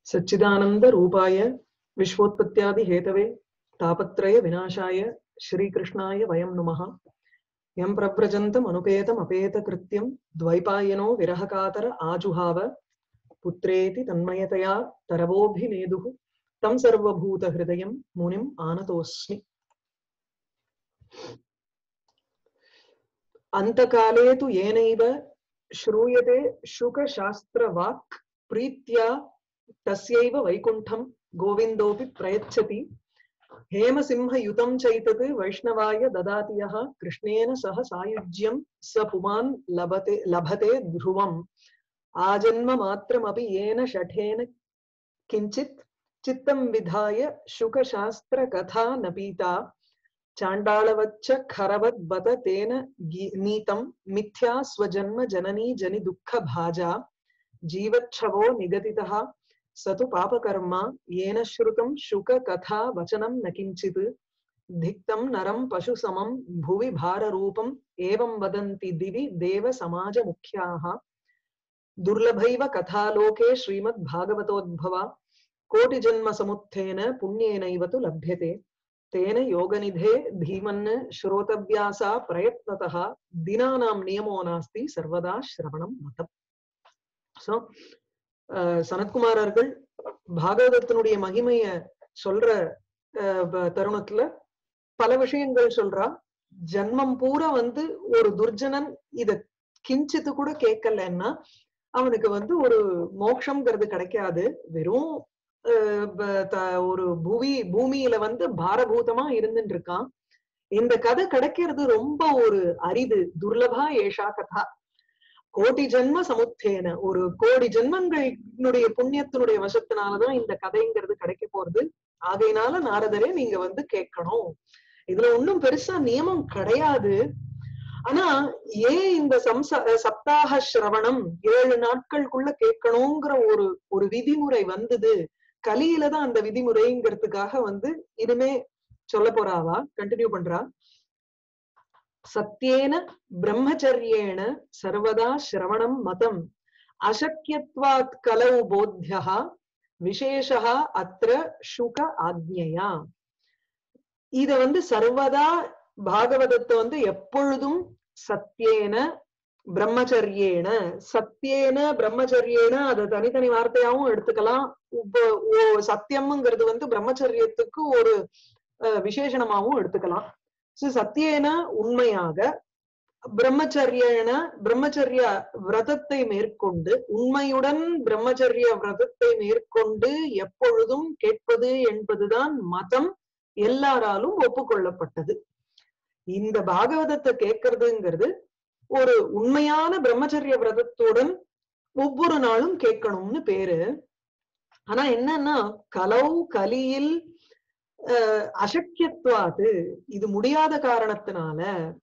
सच्चिदानन्दरूपाय विश्वोत्पत्त्यादिहेतवे तापत्रयविनाशाय श्रीकृष्णाय वयं नुमः यं प्रव्रजन्तमनुपेतमपेतकृत्यं द्वैपायनो विरहकातर आजुहाव पुत्रेति तन्मयतया तरवोऽभिनेदुः तं सर्वभूतहृदयं मुनिम् आनतोऽस्मि अन्तकाले तु येनैव श्रूयते शुकशास्त्रवाक् प्रीत्या तस्यैव वैकुण्ठं गोविन्दोऽपि प्रयच्छति हेमसिंहयुतं चैतत् वैष्णवाय ददाति यः कृष्णेन सह सायुज्यं स पुमान् लभते लभते ध्रुवम् आजन्ममात्रमपि येन शठेन किञ्चित् चित्तं विधाय शुकशास्त्रकथा न पीता चाण्डालवच्च खरवद्बत तेन नीतं मिथ्या स्वजन्म जननी जनि दुःखभाजा जीवच्छवो निगदितः स तु पापकर्मा येन श्रुतं शुककथा वचनं न किञ्चित् धिक्तं नरं पशुसमं भुवि भाररूपम् एवं वदन्ति दिवि देवसमाजमुख्याः दुर्लभैव कथालोके श्रीमद्भागवतोद्भवा कोटिजन्मसमुत्थेन पुण्येनैव तु लभ्यते तेन योगनिधे धीमन् श्रोतव्यासा प्रयत्नतः दिनानां नियमो नास्ति सर्वदा श्रवणं मतम् சோ சனத்குமாரர்கள் பாகவதத்தினுடைய மகிமைய சொல்ற தருணத்துல பல விஷயங்கள் சொல்றா ஜன்மம் பூரா வந்து ஒரு துர்ஜனன் இத கிஞ்சித்து கூட கேட்கலன்னா அவனுக்கு வந்து ஒரு மோட்சம்ங்கிறது கிடைக்காது வெறும் ஒரு புவி பூமியில வந்து பாரபூதமா இருந்துட்டு இருக்கான் இந்த கதை கிடைக்கிறது ரொம்ப ஒரு அரிது துர்லபா ஏஷா கதா கோடி ஜென்ம சமுத்தேன ஒரு கோடி ஜென்மங்களுடைய புண்ணியத்தினுடைய வசத்தினாலதான் இந்த கதைங்கிறது கிடைக்க போறது ஆகையினால நாரதரே நீங்க வந்து கேட்கணும் இதுல ஒன்னும் பெருசா நியமம் கிடையாது ஆனா ஏன் இந்த சம்ச சப்தாக சிரவணம் ஏழு நாட்களுக்குள்ள கேட்கணுங்கிற ஒரு ஒரு விதிமுறை வந்தது கலியில தான் அந்த விதிமுறைங்கிறதுக்காக வந்து இனிமே சொல்ல போறாவா கண்டினியூ பண்றா சத்தியேன பிரம்மச்சரியேன சர்வதா சிரவணம் மதம் அசக்கியத்வாத் கலவு போத்தியா விசேஷா அத்திர சுக ஆக்ஞையா இத வந்து சர்வதா பாகவதத்தை வந்து எப்பொழுதும் சத்தியேன பிரம்மச்சரியேன சத்தியேன பிரம்மச்சரியேன அதை தனித்தனி வார்த்தையாவும் எடுத்துக்கலாம் சத்தியம்ங்கிறது வந்து பிரம்மச்சரியத்துக்கு ஒரு விசேஷணமாவும் எடுத்துக்கலாம் சத்தியேன உண்மையாக பிரம்மச்சரியன பிரம்மச்சரிய விரதத்தை மேற்கொண்டு உண்மையுடன் பிரம்மச்சரிய விரதத்தை மேற்கொண்டு எப்பொழுதும் கேட்பது என்பதுதான் மதம் எல்லாராலும் ஒப்புக்கொள்ளப்பட்டது இந்த பாகவதத்தை கேட்கறதுங்கிறது ஒரு உண்மையான பிரம்மச்சரிய விரதத்துடன் ஒவ்வொரு நாளும் கேட்கணும்னு பேரு ஆனா என்னன்னா கலவு கலியில் அசக்கியத்துவாது இது முடியாத காரணத்தினால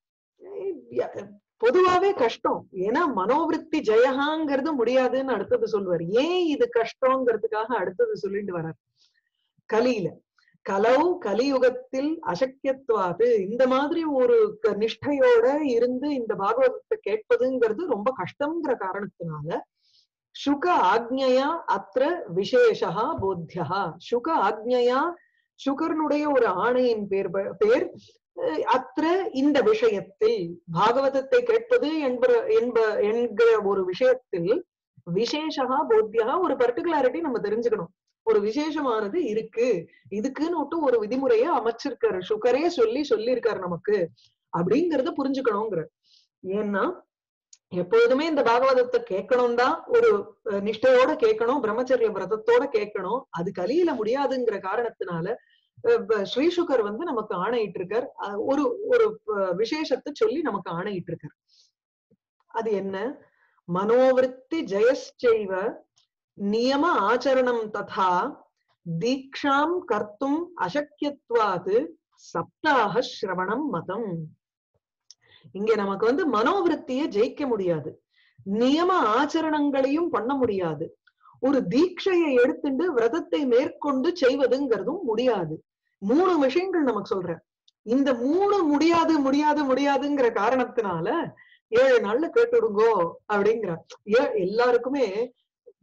பொதுவாவே கஷ்டம் ஏன்னா மனோவிருத்தி ஜெயகாங்கிறது முடியாதுன்னு அடுத்தது சொல்லுவார் ஏன் இது கஷ்டங்கிறதுக்காக அடுத்தது சொல்லிட்டு வர்றார் கலியில கலவு கலியுகத்தில் அசக்கியத்துவாது இந்த மாதிரி ஒரு நிஷ்டையோட இருந்து இந்த பாகவதத்தை கேட்பதுங்கிறது ரொம்ப கஷ்டங்கிற காரணத்தினால சுக ஆக்ஞையா அத்த விசேஷா போத்தியா சுக ஆக்ஞையா சுகர்னுடைய ஒரு ஆணையின் பேர் பேர் அத்த இந்த விஷயத்தில் பாகவதத்தை கேட்பது என்ப என்ப என்கிற ஒரு விஷயத்தில் விசேஷா போத்தியா ஒரு பர்டிகுலாரிட்டி நம்ம தெரிஞ்சுக்கணும் ஒரு விசேஷமானது இருக்கு இதுக்குன்னு விட்டு ஒரு விதிமுறைய அமைச்சிருக்காரு சுகரே சொல்லி சொல்லியிருக்காரு நமக்கு அப்படிங்கறத புரிஞ்சுக்கணுங்கிற ஏன்னா எப்பொழுதுமே இந்த பாகவதத்தை கேட்கணும் தான் ஒரு நிஷ்டையோட கேட்கணும் பிரம்மச்சரிய விரதத்தோட கேட்கணும் அது கலியில முடியாதுங்கிற காரணத்தினால ஸ்ரீசுகர் வந்து நமக்கு ஆணையிட்டு இருக்கார் ஒரு ஒரு விசேஷத்தை சொல்லி நமக்கு ஆணையிட்டு இருக்கார் அது என்ன மனோவிருத்தி ஜெயச்செய்வ நியம ஆச்சரணம் ததா தீக்ஷாம் கர்த்தும் அசக்கியத்வாது சப்தாக சிரவணம் மதம் இங்க நமக்கு வந்து மனோவிருத்திய ஜெயிக்க முடியாது நியம ஆச்சரணங்களையும் பண்ண முடியாது ஒரு தீட்சையை எடுத்துட்டு விரதத்தை மேற்கொண்டு செய்வதுங்கிறதும் முடியாது மூணு விஷயங்கள் நமக்கு சொல்றேன் இந்த மூணு முடியாது முடியாது முடியாதுங்கிற காரணத்தினால ஏழு நாள்ல கேட்டுடுங்கோ அப்படிங்கிற ஏ எல்லாருக்குமே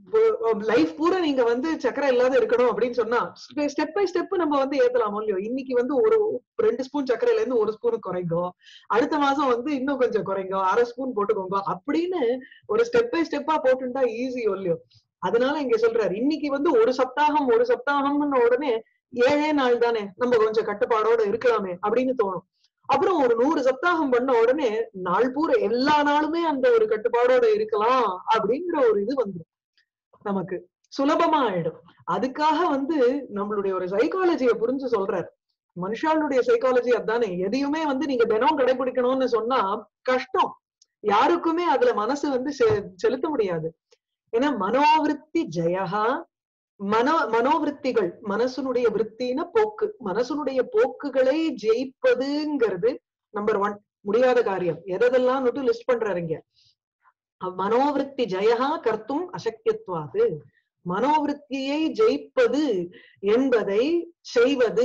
லைஃப் பூரா நீங்க வந்து சக்கரை இல்லாத இருக்கணும் அப்படின்னு சொன்னா ஸ்டெப் பை ஸ்டெப் நம்ம வந்து ஏத்தலாம் இல்லையோ இன்னைக்கு வந்து ஒரு ரெண்டு ஸ்பூன் சர்க்கரையில இருந்து ஒரு ஸ்பூன் குறைங்கோ அடுத்த மாசம் வந்து இன்னும் கொஞ்சம் குறைங்கோ அரை ஸ்பூன் போட்டுக்கோங்க அப்படின்னு ஒரு ஸ்டெப் பை ஸ்டெப்பா போட்டுட்டா ஈஸி இல்லையோ அதனால இங்க சொல்றாரு இன்னைக்கு வந்து ஒரு சப்தாகம் ஒரு சப்தாகம்னு உடனே ஏழே நாள் தானே நம்ம கொஞ்சம் கட்டுப்பாடோட இருக்கலாமே அப்படின்னு தோணும் அப்புறம் ஒரு நூறு சப்தாகம் பண்ண உடனே நாள் பூரா எல்லா நாளுமே அந்த ஒரு கட்டுப்பாடோட இருக்கலாம் அப்படிங்கிற ஒரு இது வந்துடும் நமக்கு சுலபமா ஆயிடும் அதுக்காக வந்து நம்மளுடைய ஒரு சைக்காலஜியை புரிஞ்சு சொல்றாரு மனுஷாளுடைய சைக்காலஜி அதானே எதையுமே வந்து நீங்க தினம் கடைபிடிக்கணும்னு சொன்னா கஷ்டம் யாருக்குமே அதுல மனசு வந்து செலுத்த முடியாது ஏன்னா மனோவிருத்தி ஜெயகா மனோ மனோவிருத்திகள் மனசனுடைய விற்த்தின போக்கு மனசனுடைய போக்குகளை ஜெயிப்பதுங்கிறது நம்பர் ஒன் முடியாத காரியம் எதெல்லாம் லிஸ்ட் பண்றாருங்க மனோவிருத்தி ஜெயகா கர்த்தும் அசக்கியத்துவாது மனோவிருத்தியை ஜெயிப்பது என்பதை செய்வது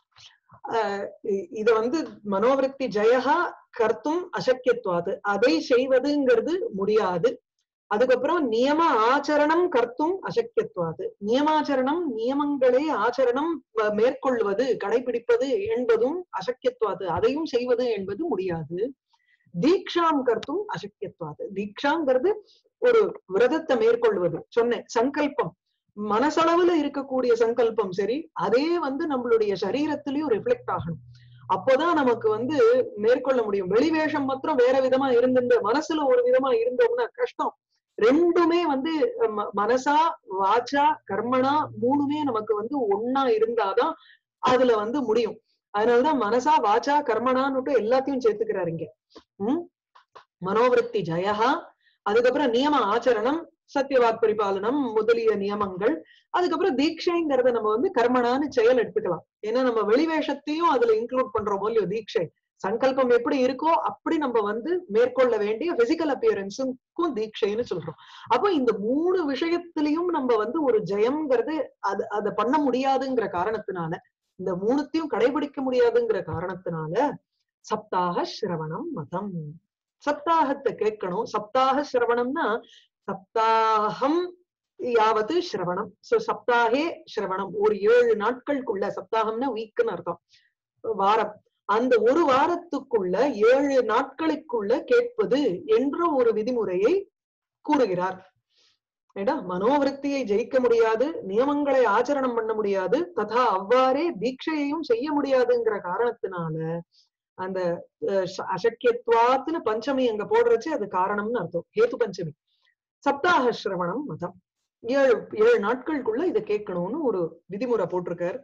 இத வந்து மனோவிருத்தி ஜெயகா கர்த்தும் அசக்கியத்துவாது அதை செய்வதுங்கிறது முடியாது அதுக்கப்புறம் நியம ஆச்சரணம் கர்த்தும் அசக்கியத்துவாது நியமாச்சரணம் நியமங்களை ஆச்சரணம் மேற்கொள்வது கடைபிடிப்பது என்பதும் அசக்கியத்துவாது அதையும் செய்வது என்பது முடியாது தீக்ஷாம் கர்த்தும் அசக்கியத்துவாது தீக்ஷாங்கிறது ஒரு விரதத்தை மேற்கொள்வது சொன்னேன் சங்கல்பம் மனசளவுல இருக்கக்கூடிய சங்கல்பம் சரி அதே வந்து நம்மளுடைய சரீரத்திலயும் ரிஃப்ளெக்ட் ஆகணும் அப்போதான் நமக்கு வந்து மேற்கொள்ள முடியும் வெளிவேஷம் மாத்திரம் வேற விதமா இருந்துட்டு மனசுல ஒரு விதமா இருந்தோம்னா கஷ்டம் ரெண்டுமே வந்து மனசா வாச்சா கர்மனா மூணுமே நமக்கு வந்து ஒன்னா இருந்தாதான் அதுல வந்து முடியும் அதனாலதான் மனசா வாச்சா கர்மனான்னுட்டு எல்லாத்தையும் சேர்த்துக்கிறாரு இங்க உம் மனோவிருத்தி ஜெயகா அதுக்கப்புறம் நியம ஆச்சரணம் சத்தியவாக் பரிபாலனம் முதலிய நியமங்கள் அதுக்கப்புறம் தீட்சைங்கிறத நம்ம வந்து கர்மனான்னு செயல் எடுத்துக்கலாம் ஏன்னா நம்ம வெளிவேஷத்தையும் அதுல இன்க்ளூட் பண்றோம் இல்லையோ தீட்சை சங்கல்பம் எப்படி இருக்கோ அப்படி நம்ம வந்து மேற்கொள்ள வேண்டிய பிசிக்கல் அப்பியரன்ஸுக்கும் தீட்சைன்னு சொல்றோம் அப்போ இந்த மூணு விஷயத்திலையும் நம்ம வந்து ஒரு ஜெயம்ங்கிறது அது அதை பண்ண முடியாதுங்கிற காரணத்தினால இந்த மூணுத்தையும் கடைபிடிக்க முடியாதுங்கிற காரணத்தினால சப்தாக சிரவணம் மதம் சப்தாகத்தை கேட்கணும் சப்தாக சிரவணம்னா சப்தாகம் யாவது சிரவணம் சோ சப்தாகே சிரவணம் ஒரு ஏழு நாட்களுக்குள்ள சப்தாகம்னா வீக்குன்னு அர்த்தம் வாரம் அந்த ஒரு வாரத்துக்குள்ள ஏழு நாட்களுக்குள்ள கேட்பது என்ற ஒரு விதிமுறையை கூறுகிறார் ஏடா மனோவிருத்தியை ஜெயிக்க முடியாது நியமங்களை ஆச்சரணம் பண்ண முடியாது ததா அவ்வாறே தீட்சையையும் செய்ய முடியாதுங்கிற காரணத்தினால அந்த அசக்கியத்வாத்துல பஞ்சமி அங்க போடுறச்சு அது காரணம்னு அர்த்தம் ஹேத்து பஞ்சமி சப்தாக சிரவணம் மதம் ஏழு ஏழு நாட்களுக்குள்ள இதை கேட்கணும்னு ஒரு விதிமுறை போட்டிருக்கார்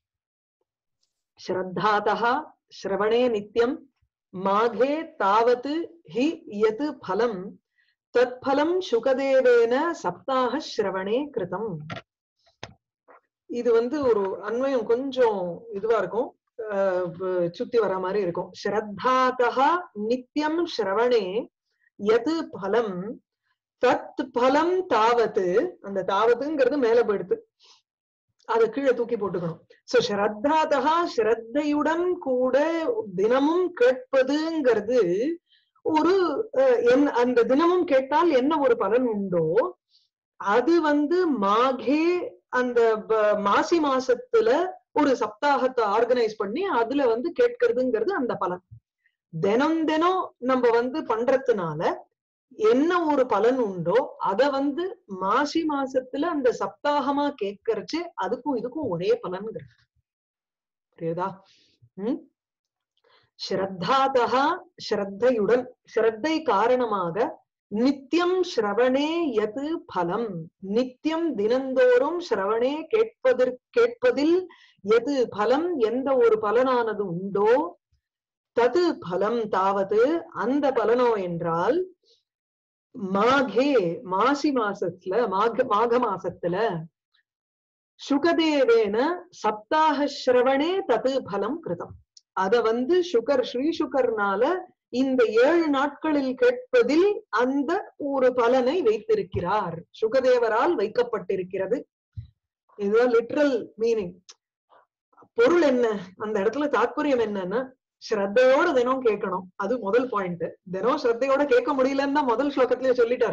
ஸ்ரத்தாதா ஸ்ரவணே நித்தியம் மாகே தாவத் ஹி யத் பலம் தத் பலம் சுகதேவேன சப்தாக ஸ்ரவணே கிருதம் இது வந்து ஒரு அன்வயம் கொஞ்சம் இதுவா இருக்கும் சுத்தி வர மாதிரி இருக்கும் ஸ்ரத்தாதா நித்தியம் ஸ்ரவணே எது பலம் தத் பலம் தாவத்து அந்த தாவத்துங்கிறது மேல போயிடுது அதை கீழே தூக்கி போட்டுக்கணும் சோ ஸ்ரத்தாதா ஸ்ரத்தையுடன் கூட தினமும் கேட்பதுங்கிறது ஒரு அந்த தினமும் கேட்டால் என்ன ஒரு பலன் உண்டோ அது வந்து மாகே அந்த மாசி மாசத்துல ஒரு சப்தாகத்தை ஆர்கனைஸ் பண்ணி அதுல வந்து கேட்கறதுங்கிறது அந்த பலன் தினம் தினம் நம்ம வந்து பண்றதுனால என்ன ஒரு பலன் உண்டோ அத வந்து மாசி மாசத்துல அந்த சப்தாகமா கேட்கறச்சு அதுக்கும் இதுக்கும் ஒரே பலன்கிறது புரியுதா உம் ஸ்ரத்தாதா ஸ்ரத்தையுடன் ஸ்ரத்தை காரணமாக நித்தியம் ஸ்ரவணே எது பலம் நித்தியம் தினந்தோறும் ஸ்ரவணே கேட்பதற் கேட்பதில் எது பலம் எந்த ஒரு பலனானது உண்டோ தது பலம் தாவது அந்த பலனோ என்றால் மாகே மாசி மாசத்துல மாக மாக மாசத்துல சுகதேவேன சப்தாக ஸ்ரவணே தது பலம் கிருதம் அத வந்து சுகர் ஸ்ரீ சுகர்னால இந்த ஏழு நாட்களில் கேட்பதில் அந்த ஒரு பலனை வைத்திருக்கிறார் சுகதேவரால் வைக்கப்பட்டிருக்கிறது இதுதான் லிட்ரல் மீனிங் பொருள் என்ன அந்த இடத்துல தாத்பரியம் என்னன்னா ஸ்ரத்தையோட தினம் கேட்கணும் அது முதல் பாயிண்ட் தினம் ஸ்ரத்தையோட கேட்க முடியலன்னு முதல் ஸ்லோகத்திலேயே சொல்லிட்டாரு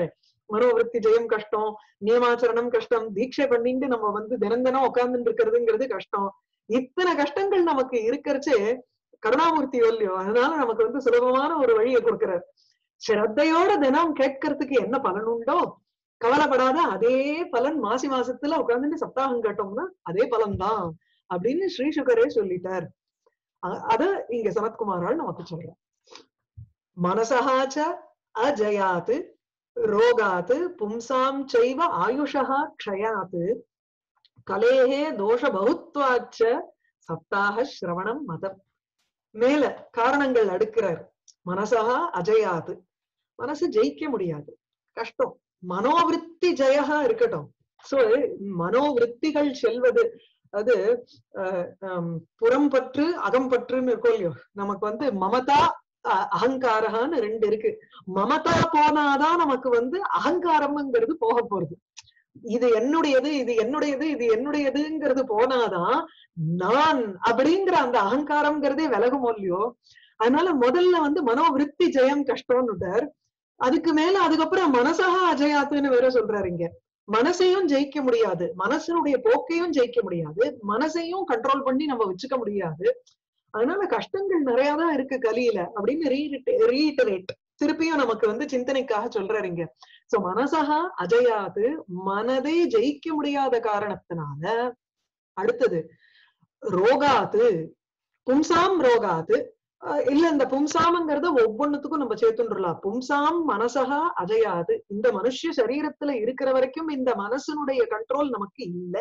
மனோவிருத்தி ஜெயம் கஷ்டம் நியமாச்சரணம் கஷ்டம் தீட்சை பண்ணிட்டு நம்ம வந்து தினம் தினம் உட்கார்ந்துட்டு இருக்கிறதுங்கிறது கஷ்டம் இத்தனை கஷ்டங்கள் நமக்கு இருக்கிறச்சே கருணாமூர்த்தி இல்லையோ அதனால நமக்கு வந்து சுலபமான ஒரு வழியை கொடுக்கிறார் ஸ்ரத்தையோட தினம் கேட்கறதுக்கு என்ன பலன் உண்டோ கவலைப்படாத அதே பலன் மாசி மாசத்துல உட்கார்ந்துட்டு சப்தாகம் கேட்டோம்னா அதே பலன் தான் அப்படின்னு ஸ்ரீ சுகரே சொல்லிட்டார் அ- அத இங்க சனத்குமாரால் நமக்கு சொல்றார் மனசகாச்ச அஜயாத் ரோகாத் பும்சாம் செய்வ ஆயுஷா க்ஷயாத் கலேஹே தோஷ பகுத்வாச்ச சப்தாக சிரவணம் மதம் மேல காரணங்கள் அடுக்கிறார் மனசகா அஜயாது மனசு ஜெயிக்க முடியாது கஷ்டம் மனோவிருத்தி ஜெயகா இருக்கட்டும் சோ மனோவிருத்திகள் செல்வது அது அஹ், ஹம், புறம்பற்று அகம்பற்றுன்னு இருக்கும் இல்லையோ நமக்கு வந்து மமதா அ- அகங்காரகான்னு ரெண்டு இருக்கு மமதா போனாதான் நமக்கு வந்து அகங்காரம்ங்கிறது போக போறது இது என்னுடையது இது என்னுடையது இது என்னுடையதுங்கிறது போனாதான் நான் அப்படிங்கிற அந்த அகங்காரம்ங்கிறதே விலகுமோ இல்லையோ அதனால முதல்ல வந்து மனோவிருத்தி ஜெயம் கஷ்டம்னுட்டார் அதுக்கு மேல அதுக்கப்புறம் மனசகா அஜயாத்துன்னு வேற சொல்றாரு இங்க மனசையும் ஜெயிக்க முடியாது மனசனுடைய போக்கையும் ஜெயிக்க முடியாது மனசையும் கண்ட்ரோல் பண்ணி நம்ம வச்சுக்க முடியாது அதனால கஷ்டங்கள் நிறையதான் இருக்கு கலியில அப்படின்னு ரீட்டரேட் திருப்பியும் நமக்கு வந்து சிந்தனைக்காக சொல்றாரு இங்க சோ மனசகா அஜயாது மனதை ஜெயிக்க முடியாத காரணத்தினால அடுத்தது ரோகாத்து பும்சாம் ரோகாத்து அஹ் இல்ல இந்த பும்சாம்ங்கிறத ஒவ்வொன்னுத்துக்கும் நம்ம சேர்த்துன்றலாம் பும்சாம் மனசகா அஜயாது இந்த மனுஷ சரீரத்துல இருக்கிற வரைக்கும் இந்த மனசனுடைய கண்ட்ரோல் நமக்கு இல்ல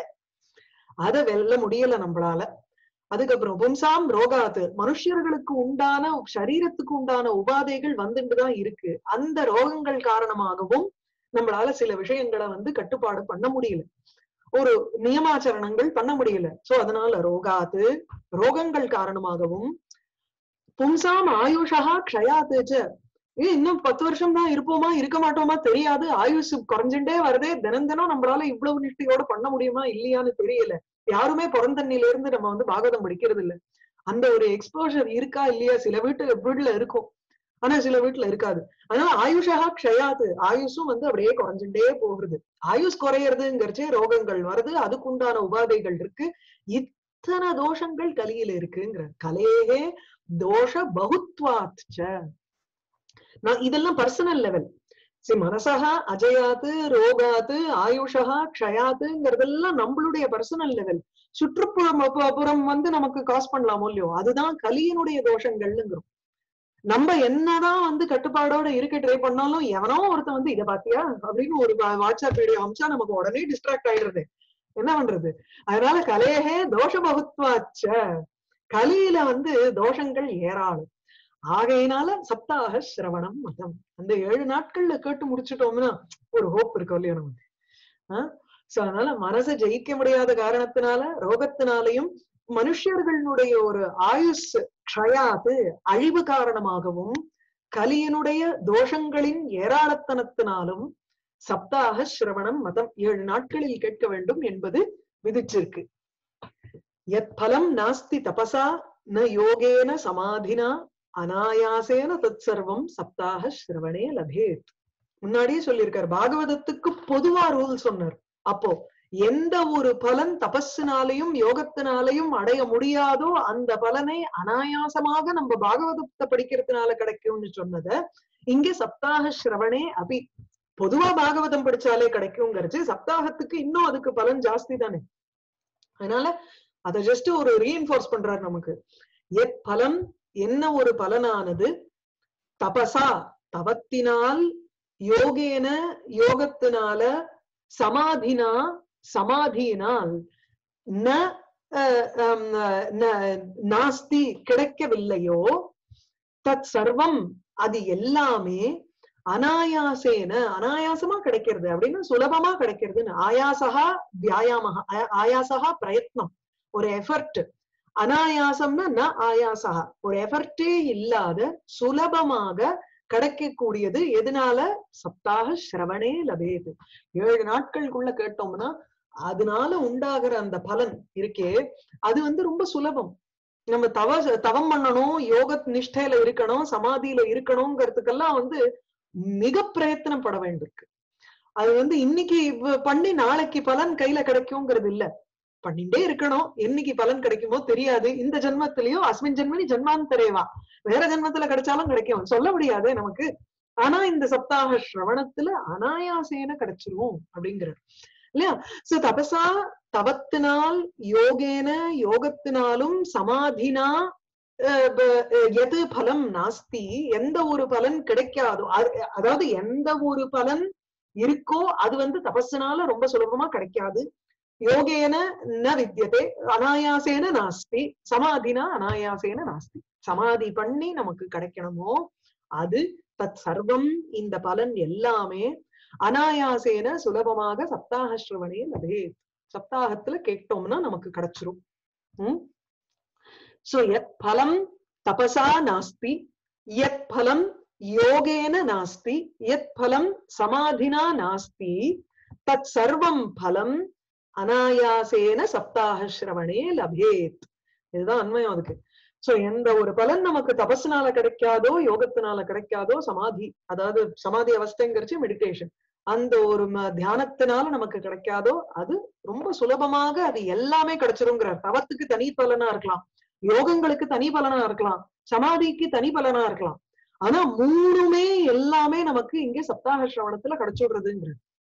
அத வெல்ல முடியல நம்மளால அதுக்கப்புறம் பும்சாம் ரோகாத்து மனுஷர்களுக்கு உண்டான சரீரத்துக்கு உண்டான உபாதைகள் வந்துட்டுதான் இருக்கு அந்த ரோகங்கள் காரணமாகவும் நம்மளால சில விஷயங்களை வந்து கட்டுப்பாடு பண்ண முடியல ஒரு நியமாச்சரணங்கள் பண்ண முடியல சோ அதனால ரோகாத்து ரோகங்கள் காரணமாகவும் பும்சாம் ஆயுஷா க்ஷயாத்துச்ச ஏ இன்னும் பத்து வருஷம் தான் இருப்போமா இருக்க மாட்டோமா தெரியாது ஆயுஷ் குறைஞ்சுட்டே வருதே தினம் தினம் நம்மளால இவ்வளவு நிஷ்டையோட பண்ண முடியுமா இல்லையான்னு தெரியல யாருமே பிறந்தண்ணில இருந்து நம்ம வந்து பாகவதம் படிக்கிறது இல்ல அந்த ஒரு எக்ஸ்போஷர் இருக்கா இல்லையா சில வீட்டு வீட்டுல இருக்கும் ஆனா சில வீட்டுல இருக்காது அதனால ஆயுஷா க்ஷயாது ஆயுஷும் வந்து அப்படியே குறைஞ்சுட்டே போகுது ஆயுஷ் குறையறதுங்கிறச்சே ரோகங்கள் வருது அதுக்குண்டான உபாதைகள் இருக்கு இத்தனை தோஷங்கள் கலியில இருக்குங்கிற கலேகே தோஷ பகுத்வாத் நான் இதெல்லாம் பர்சனல் லெவல் சரி மனசகா அஜயாத்து ரோகாத்து ஆயுஷகா க்ஷயாத்துங்கிறதெல்லாம் நம்மளுடைய பர்சனல் லெவல் சுற்றுப்புறம் அப்பு- அப்புறம் வந்து நமக்கு காஸ் பண்ணலாமோ இல்லையோ அதுதான் கலியினுடைய தோஷங்கள்ங்கிறோம் நம்ம என்னதான் வந்து கட்டுப்பாடோட இருக்க ட்ரை பண்ணாலும் எவனோ ஒருத்தன் வந்து இத பாத்தியா அப்படின்னு ஒரு வா- வாட்ஸ்அப் வீடியோ அமிச்சா நமக்கு உடனே டிஸ்ட்ராக்ட் ஆயிடுறது என்ன பண்றது அதனால கலேகே தோஷ பகுத்வாச்ச கலியில வந்து தோஷங்கள் ஏராளம் ஆகையினால சப்தாக சிரவணம் மதம் அந்த ஏழு நாட்கள்ல கேட்டு முடிச்சிட்டோம்னா ஒரு ஹோப் இருக்கும் இல்லையா நமக்கு ஆஹ் சோ அதனால மனசை ஜெயிக்க முடியாத காரணத்தினால ரோகத்தினாலையும் மனுஷர்களுடைய ஒரு ஆயுஸ் க்ஷயாது அழிவு காரணமாகவும் கலியினுடைய தோஷங்களின் ஏராளத்தனத்தினாலும் சப்தாக சிரவணம் மதம் ஏழு நாட்களில் கேட்க வேண்டும் என்பது விதிச்சிருக்கு யத் பலம் நாஸ்தி தபசா ந யோகேன சமாதினா அனாயாசேன தத் சர்வம் சப்தாக சிரவணே லபேத் முன்னாடியே சொல்லியிருக்காரு பாகவதத்துக்கு பொதுவா ரூல் சொன்னார் அப்போ எந்த ஒரு பலன் தபஸினாலையும் யோகத்தினாலையும் அடைய முடியாதோ அந்த பலனை அனாயாசமாக நம்ம பாகவதத்தை படிக்கிறதுனால கிடைக்கும்னு சொன்னத இங்க சப்தாக சிரவணே அபி பொதுவா பாகவதம் படிச்சாலே கிடைக்குங்கிறச்சு சப்தாகத்துக்கு இன்னும் அதுக்கு பலன் ஜாஸ்தி தானே அதனால அத ஜஸ்ட் ஒரு ரீஎன்ஃபோர்ஸ் பண்றாரு நமக்கு எத் பலம் என்ன ஒரு பலனானது தபசா தவத்தினால் யோகேன யோகத்தினால சமாதினா சமாதியினால் ந அஹ், ஹம், ந- நாஸ்தி கிடைக்கவில்லையோ தத் சர்வம் அது எல்லாமே அனாயாசேன அனாயாசமா கிடைக்கிறது அப்படின்னு சுலபமா கிடைக்கிறதுன்னு ஆயாசகா வியாயாமகா ஆ- ஆயாசகா பிரயத்னம் ஒரு எஃபர்ட் அனாயாசம்னா ந ஆயாசகா ஒரு எஃபர்ட்டே இல்லாத சுலபமாக கிடைக்கக்கூடியது எதனால சப்தாக சிரவணே லபேது ஏழு நாட்களுக்குள்ள கேட்டோம்னா அதனால உண்டாகிற அந்த பலன் இருக்கே அது வந்து ரொம்ப சுலபம் நம்ம தவ தவம் பண்ணணும் யோக நிஷ்டையில இருக்கணும் சமாதியில இருக்கணுங்கிறதுக்கெல்லாம் வந்து மிக பிரயத்தனம் பட வேண்டியிருக்கு அது வந்து இன்னைக்கு இவ் பண்ணி நாளைக்கு பலன் கையில கிடைக்குங்கிறது இல்ல பண்ணிட்டே இருக்கணும் என்னைக்கு பலன் கிடைக்குமோ தெரியாது இந்த ஜென்மத்திலயும் அஸ்மின் ஜென்மனி ஜென்மாந்தரேவா வேற ஜென்மத்துல கிடைச்சாலும் கிடைக்கும் சொல்ல முடியாது நமக்கு ஆனா இந்த சப்தாக ஸ்ரவணத்துல அனாயாசேன கிடைச்சிரும் அப்படிங்கிறார் இல்லையா சோ தபசா தவத்தினால் யோகேன யோகத்தினாலும் சமாதினா அஹ் ப- அஹ் எது பலம் நாஸ்தி எந்த ஒரு பலன் கிடைக்காதோ அது- அதாவது எந்த ஒரு பலன் இருக்கோ அது வந்து தபஸ்னால ரொம்ப சுலபமா கிடைக்காது யோகேன ந வித்தியதே அனாயாசேன நாஸ்தி சமாதினா அனாயாசேன நாஸ்தி சமாதி பண்ணி நமக்கு கிடைக்கணுமோ அது தத் சர்வம் இந்த பலன் எல்லாமே அனாயாசேன சுலபமாக சப்தாக ஸ்ரவணே லபே சப்தாகத்துல கேட்டோம்னா நமக்கு கிடைச்சிரும் உம் சோ யத் பலம் தபசா நாஸ்தி யத் பலம் யோகேன நாஸ்தி யத் பலம் சமாதினா நாஸ்தி தத் சர்வம் பலம் அனாயாசேன சப்தாக ஸ்ரவணே லபேத் இதுதான் அன்மயம் அதுக்கு சோ எந்த ஒரு பலன் நமக்கு தபஸ்னால கிடைக்காதோ யோகத்தினால கிடைக்காதோ சமாதி அதாவது சமாதி அவஸ்தைங்கிறச்சு மெடிடேஷன் அந்த ஒரு ம- தியானத்தினால நமக்கு கிடைக்காதோ அது ரொம்ப சுலபமாக அது எல்லாமே கிடைச்சிருங்கிறார் தவத்துக்கு தனி பலனா இருக்கலாம் யோகங்களுக்கு தனி பலனா இருக்கலாம் சமாதிக்கு தனி பலனா இருக்கலாம் ஆனா மூணுமே எல்லாமே நமக்கு இங்க சப்தாக சிரவணத்துல கிடைச்சுடுறதுங்கிற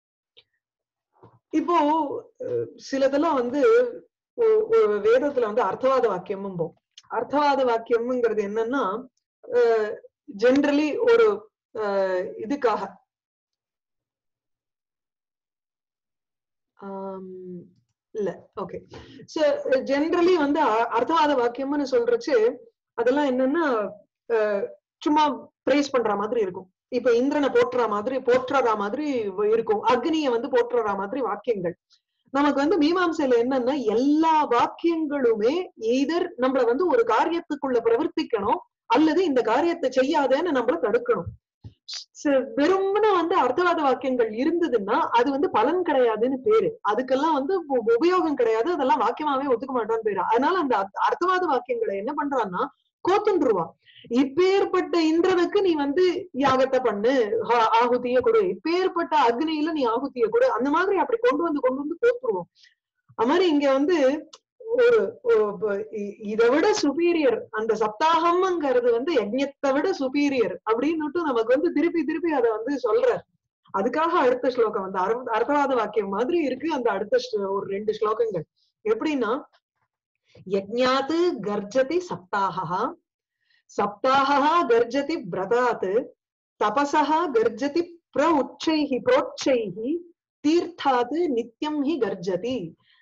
இப்போ அஹ், சிலதெல்லாம் வந்து ஒ- ஒரு வேதத்துல வந்து அர்த்தவாத வாக்கியமும் போம் அர்த்தவாத வாக்கியம்ங்கிறது என்னன்னா ஜென்ரலி ஒரு அஹ், இதுக்காக ஆம், இல்ல ஓகே சோ ஜென்ரலி வந்து அ- அர்த்தவாத வாக்கியம்னு சொல்றச்சு அதெல்லாம் என்னன்னா அஹ், சும்மா பிரைஸ் பண்ற மாதிரி இருக்கும் இப்ப இந்திரனை போற்றுற மாதிரி போற்றுறா மாதிரி வ- இருக்கும் அக்னிய வந்து போற்றுற மாதிரி வாக்கியங்கள் நமக்கு வந்து மீமாம்சையில என்னன்னா எல்லா வாக்கியங்களுமே எய்தர் நம்மள வந்து ஒரு காரியத்துக்குள்ள பிரவர்த்திக்கணும் அல்லது இந்த காரியத்தை செய்யாதேன்னு நம்மள தடுக்கணும் ச- வெறும்னு வந்து அர்த்தவாத வாக்கியங்கள் இருந்ததுன்னா அது வந்து பலன் கிடையாதுன்னு பேரு அதுக்கெல்லாம் வந்து உ- உபயோகம் கிடையாது அதெல்லாம் வாக்கியமாவே ஒத்துக்க மாட்டான்னு பேரு அதனால அந்த அர்த்த- அர்த்தவாத வாக்கியங்களை என்ன பண்றான்னா கோத்துன்றுவா இப்பேற்பட்ட இந்திரனுக்கு நீ வந்து யாகத்தை பண்ணு ஆ- ஆகுதிய கொடு இப்பேற்பட்ட அக்னியில நீ ஆகுதிய கொடு அந்த மாதிரி அப்படி கொண்டு வந்து கொண்டு வந்து கோத்துருவோம் அது மாதிரி இங்க வந்து ஒரு ஒரு- ப- இ- இதை விட சுப்பீரியர் அந்த சப்தாகம்ங்கிறது வந்து யஜ்ஞத்தை விட சுப்பீரியர் அப்படின்னுட்டு நமக்கு வந்து திருப்பி திருப்பி அதை வந்து சொல்றார் அதுக்காக அடுத்த ஸ்லோகம் வந்து அர்த்த- அர்த்தவாத வாக்கியம் மாதிரி இருக்கு அந்த அடுத்த ஸ்லோ- ஒரு ரெண்டு ஸ்லோகங்கள் எப்படின்னா யஜ்ஞாத் கர்ஜதி சப்தாகா சப்தாகா கர்ஜதி விரதாத் தபசா கர்ஜதி பிர உச்சைஹி புரோச்சைஹி தீர்த்தாது நித்தியம் ஹி கர்ஜதி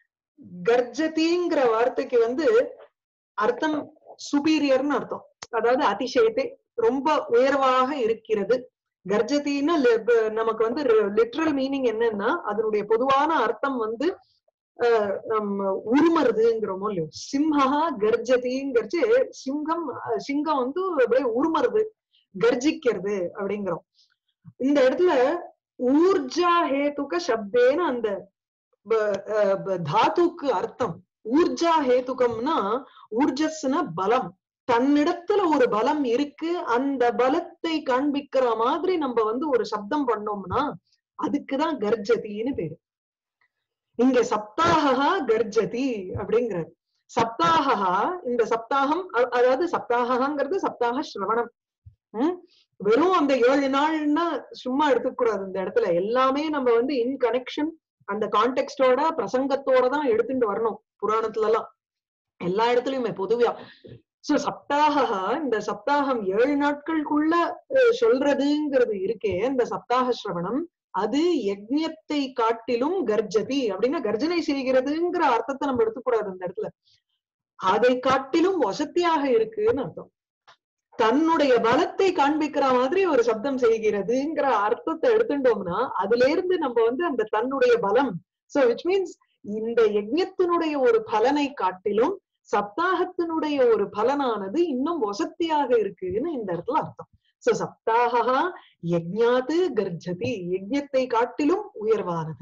கர்ஜதிங்கிற வார்த்தைக்கு வந்து அர்த்தம் சுப்பீரியர்னு அர்த்தம் அதாவது அதிசயத்தை ரொம்ப உயர்வாக இருக்கிறது கர்ஜதின்னா லி- ப- நமக்கு வந்து லிட்ரல் மீனிங் என்னன்னா அதனுடைய பொதுவான அர்த்தம் வந்து அஹ், நம்ம உருமருதுங்கிறோமோ இல்லையோ சிம்ஹா கர்ஜதிங்கிறச்சு சிங்கம் அஹ், சிங்கம் வந்து அப்படியே உருமருது கர்ஜிக்கிறது அப்படிங்கிறோம் இந்த இடத்துல ஊர்ஜா ஹேதுக சப்தேன அந்த ப- அஹ் ப- தாத்துக்கு அர்த்தம் ஊர்ஜா ஹேதுகம்னா ஊர்ஜஸ்னா பலம் தன்னிடத்துல ஒரு பலம் இருக்கு அந்த பலத்தை காண்பிக்கிற மாதிரி நம்ம வந்து ஒரு சப்தம் பண்ணோம்னா அதுக்குதான் கர்ஜதின்னு பேரு இங்க சப்தாகா கர்ஜதி அப்படிங்கிறார் சப்தாகா இந்த சப்தாகம் அ- அதாவது சப்தாகங்கிறது சப்தாக ஸ்ரவணம் உம் வெறும் அந்த ஏழு நாள்னா சும்மா எடுத்துக்க கூடாது இந்த இடத்துல எல்லாமே நம்ம வந்து இன் கனெக்ஷன் அந்த கான்டெக்ட்டோட பிரசங்கத்தோட தான் எடுத்துட்டு வரணும் புராணத்துல எல்லாம் எல்லா இடத்துலயுமே பொதுவா சோ சப்தாகா இந்த சப்தாகம் ஏழு நாட்களுக்குள்ள அஹ், சொல்றதுங்கிறது இருக்கே இந்த சப்தாக ஸ்ரவணம் அது யஜ்ஞத்தை காட்டிலும் கர்ஜதி அப்படின்னா கர்ஜனை செய்கிறதுங்கிற அர்த்தத்தை நம்ம எடுத்துக்கூடாது இந்த இடத்துல அதை காட்டிலும் வசதியாக இருக்குன்னு அர்த்தம் தன்னுடைய பலத்தை காண்பிக்கிற மாதிரி ஒரு சப்தம் செய்கிறதுங்கிற அர்த்தத்தை எடுத்துட்டோம்னா அதுல இருந்து நம்ம வந்து அந்த தன்னுடைய பலம் சோ விச் மீன்ஸ் இந்த யஜ்ஞத்தினுடைய ஒரு பலனை காட்டிலும் சப்தாகத்தினுடைய ஒரு பலனானது இன்னும் வசத்தியாக இருக்குன்னு இந்த இடத்துல அர்த்தம் சோ சப்தாகா யஜ்ஞாத்து கர்ஜதி யஜ்ஞத்தை காட்டிலும் உயர்வானது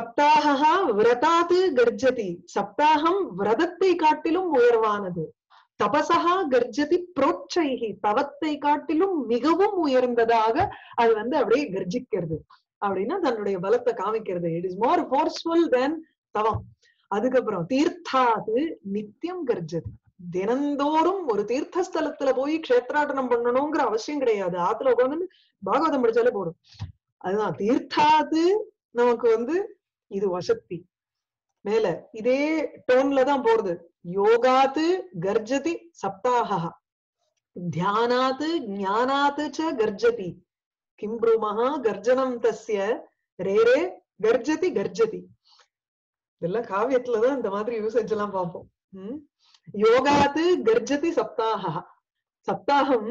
சப்தாகா விரதாத்து கர்ஜதி சப்தாகம் விரதத்தை காட்டிலும் உயர்வானது தபசகா கர்ஜதி புரோட்சைகி தவத்தை காட்டிலும் மிகவும் உயர்ந்ததாக அது வந்து அப்படியே கர்ஜிக்கிறது அப்படின்னா தன்னுடைய பலத்தை காமிக்கிறது it is more forceful then தவம் அதுக்கப்புறம் தீர்த்தாது நித்தியம் கர்ஜதி தினந்தோறும் ஒரு தீர்த்தஸ்தலத்துல போய் க்ஷேத்ராடனம் பண்ணணுங்கிற அவசியம் கிடையாது ஆத்துல உட்காந்து பாகவதம் படிச்சாலே போதும் அதுதான் தீர்த்தாது நமக்கு வந்து இது வசத்தி மேல இதே டோன்ல தான் போறது யோகாத்து கர்ஜதி சப்தாகா தியானாத்து ஞானாத்து ச கர்ஜதி கிம் ப்ரூமஹா கர்ஜனம் தஸ்ய ரேரே கர்ஜதி கர்ஜதி இதெல்லாம் காவியத்துலதான் இந்த மாதிரி யூசேஜ் எல்லாம் பார்ப்போம் உம் யோகாத்து கர்ஜதி சப்தாகா சப்தாகம்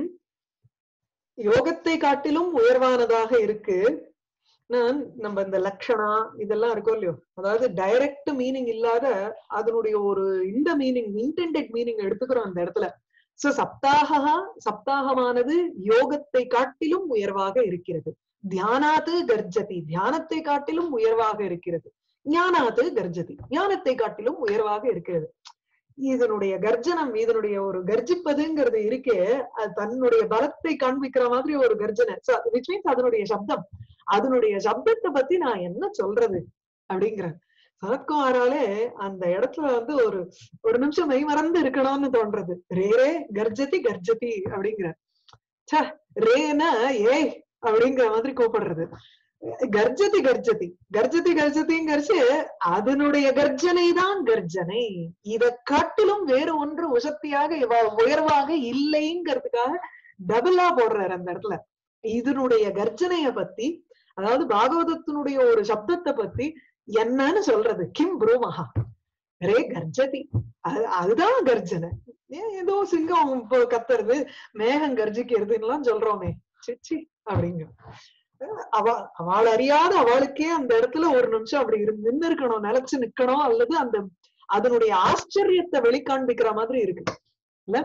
யோகத்தை காட்டிலும் உயர்வானதாக இருக்கு நான் நம்ம இந்த லக்ஷணா இதெல்லாம் இருக்கும் இல்லையோ அதாவது டைரக்ட் மீனிங் இல்லாத அதனுடைய ஒரு இந்த மீனிங் இன்டெண்டட் மீனிங் எடுத்துக்கிறோம் அந்த இடத்துல சோ சப்தாகா சப்தாகமானது யோகத்தை காட்டிலும் உயர்வாக இருக்கிறது தியானாத்து கர்ஜதி தியானத்தை காட்டிலும் உயர்வாக இருக்கிறது ஞானாத்து கர்ஜதி ஞானத்தை காட்டிலும் உயர்வாக இருக்கிறது இதனுடைய கர்ஜனம் இதனுடைய ஒரு கர்ஜிப்பதுங்கிறது இருக்கே அது தன்னுடைய பலத்தை காண்பிக்கிற மாதிரி ஒரு கர்ஜனை விச் மீன்ஸ் அதனுடைய சப்தம் அதனுடைய சப்தத்தை பத்தி நான் என்ன சொல்றது அப்படிங்கிற சரத்குமாராலே அந்த இடத்துல வந்து ஒரு ஒரு நிமிஷம் மெய் மறந்து இருக்கணும்னு தோன்றது ரே ரே கர்ஜதி கர்ஜதி அப்படிங்கிற ச ரேனா ஏய் அப்படிங்கிற மாதிரி கூப்பிடுறது கர்ஜதி கர்ஜதி கர்ஜதி கர்ஜதிங்கிறச்சு அதனுடைய கர்ஜனை தான் கர்ஜனை இத காட்டிலும் வேறு ஒன்று உசக்தியாக இவ- உயர்வாக இல்லைங்கிறதுக்காக டபுளா போடுறாரு அந்த இடத்துல இதனுடைய கர்ஜனைய பத்தி அதாவது பாகவதத்தினுடைய ஒரு சப்தத்தை பத்தி என்னன்னு சொல்றது கிம் ப்ரூமஹா ரே கர்ஜதி அது- அதுதான் கர்ஜனை ஏன் ஏதோ சிங்கம் இப்போ கத்துறது மேகம் கர்ஜிக்கிறதுன்னு சொல்றோமே சிச்சி அப்படிங்க அவ அவள் அறியாத அவளுக்கே அந்த இடத்துல ஒரு நிமிஷம் அப்படி இருந்து நின்னு இருக்கணும் நிலைச்சு நிக்கணும் அல்லது அந்த அதனுடைய ஆச்சரியத்தை வெளிக்காண்பிக்கிற மாதிரி இருக்கு இல்ல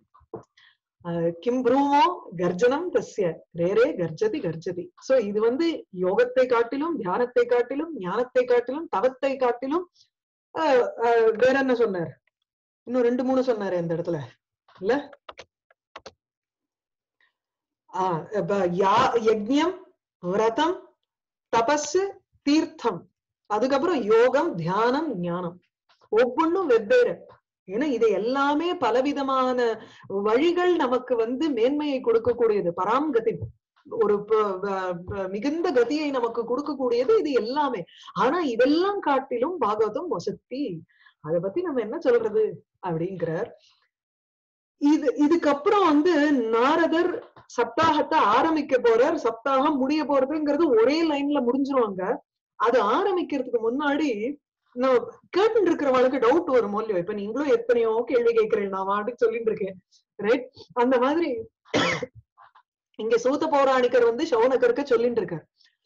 அஹ் கிம் ப்ரூமோ கர்ஜனம் தஸ்ய ரேரே கர்ஜதி கர்ஜதி சோ இது வந்து யோகத்தை காட்டிலும் தியானத்தை காட்டிலும் ஞானத்தை காட்டிலும் தவத்தை காட்டிலும் அஹ், அஹ், வேற என்ன சொன்னார் இன்னும் ரெண்டு மூணு சொன்னாரு இந்த இடத்துல இல்ல ஆஹ் இப்ப யா- யஜ்ஞம் விரதம் தபஸ் தீர்த்தம் அதுக்கப்புறம் யோகம் தியானம் ஞானம் ஒவ்வொன்றும் வெவ்வேறு ஏன்னா இது எல்லாமே பலவிதமான வழிகள் நமக்கு வந்து மேன்மையை கொடுக்கக்கூடியது பராம்கதி ஒரு ப- வ- வ- மிகுந்த கதியை நமக்கு கொடுக்கக்கூடியது இது எல்லாமே ஆனா இதெல்லாம் காட்டிலும் பாகவதம் வசத்தி அத பத்தி நம்ம என்ன சொல்றது அப்படிங்கிறார் இது இதுக்கப்புறம் வந்து நாரதர் சப்தாகத்தை ஆரம்பிக்க போறார் சப்தாகம் முடிய போறதுங்கிறது ஒரே லைன்ல முடிஞ்சிருவாங்க அது ஆரம்பிக்கிறதுக்கு முன்னாடி நான் கேட்டு இருக்கிறவங்களுக்கு டவுட் வரும் இல்லையோ இப்ப நீங்களும் எத்தனையோ கேள்வி கேட்கிறேன் நான் வாட்டுக்கு சொல்லிட்டு இருக்கேன் ரைட் அந்த மாதிரி இங்க சூத பௌராணிகர் வந்து சௌனகருக்கு சொல்லிட்டு இருக்கார்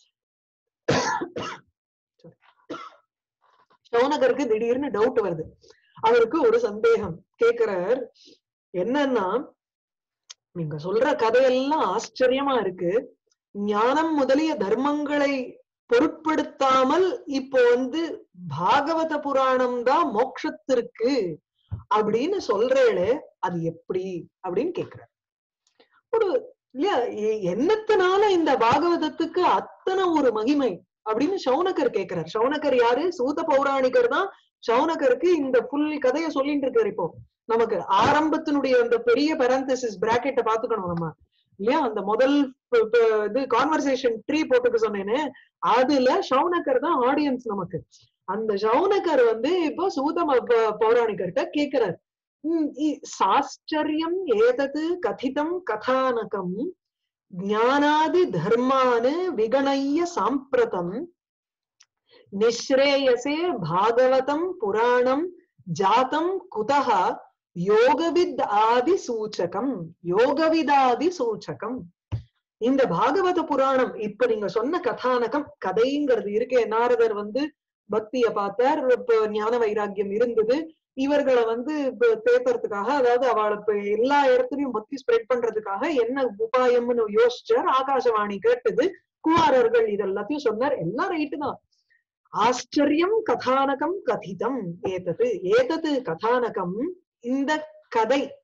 சௌனகருக்கு திடீர்னு டவுட் வருது அவருக்கு ஒரு சந்தேகம் கேக்குறார் என்னன்னா நீங்க சொல்ற கதையெல்லாம் ஆச்சரியமா இருக்கு ஞானம் முதலிய தர்மங்களை பொருட்படுத்தாமல் இப்போ வந்து பாகவத புராணம் தான் மோட்சத்திற்கு அப்படின்னு சொல்றேளே அது எப்படி அப்படின்னு கேக்குறார் ஒரு இல்லையா எ- என்னத்தினால இந்த பாகவதத்துக்கு அத்தனை ஒரு மகிமை அப்படின்னு சௌனகர் கேக்குறார் சௌனகர் யாரு சூத பௌராணிகர் தான் சௌனகருக்கு இந்த புல் கதையை சொல்லிட்டு இருக்காரு இப்போ நமக்கு ஆரம்பத்தினுடைய அந்த பெரிய பெரந்தசிஸ் பிராக்கெட்டை பாத்துக்கணும் நம்ம இல்லையா அந்த முதல் ப- ப- இது கான்வர்சேஷன் ட்ரீ போட்டுக்க சொன்னேன்னு அதுல சௌனகர் தான் ஆடியன்ஸ் நமக்கு அந்த சௌனகர் வந்து இப்போ சூத ம- ப- பௌராணிகர்கிட்ட கேக்குறார் உம் இ- சாஸ்டரியம் ஏதது கதிதம் கதானகம் ஞானாதி தர்மான் விகணய்ய சாம்பிரதம் நிஸ்ரேயசே பாகவதம் புராணம் ஜாதம் குதः யோகவித் ஆதி சூச்சகம் யோகவிதாதி சூச்சகம் இந்த பாகவத புராணம் இப்ப நீங்க சொன்ன கதானகம் கதைங்கிறது இருக்கே நாரதர் வந்து பக்திய பார்த்தார் இப்ப ஞான வைராக்கியம் இருந்தது இவர்களை வந்து இப்ப தேத்துறதுக்காக அதாவது அவளுக்கு எல்லா இடத்துலயும் பக்தி ஸ்ப்ரெட் பண்றதுக்காக என்ன உபாயம்னு யோசிச்சார் ஆகாசவாணி கேட்டது குமாரர்கள் இதெல்லாத்தையும் சொன்னார் எல்லாம் ரைட்டு தான் ஆச்சரியம் கதானகம் கதிதம் ஏதது ஏதது கதானகம் இந்த கதை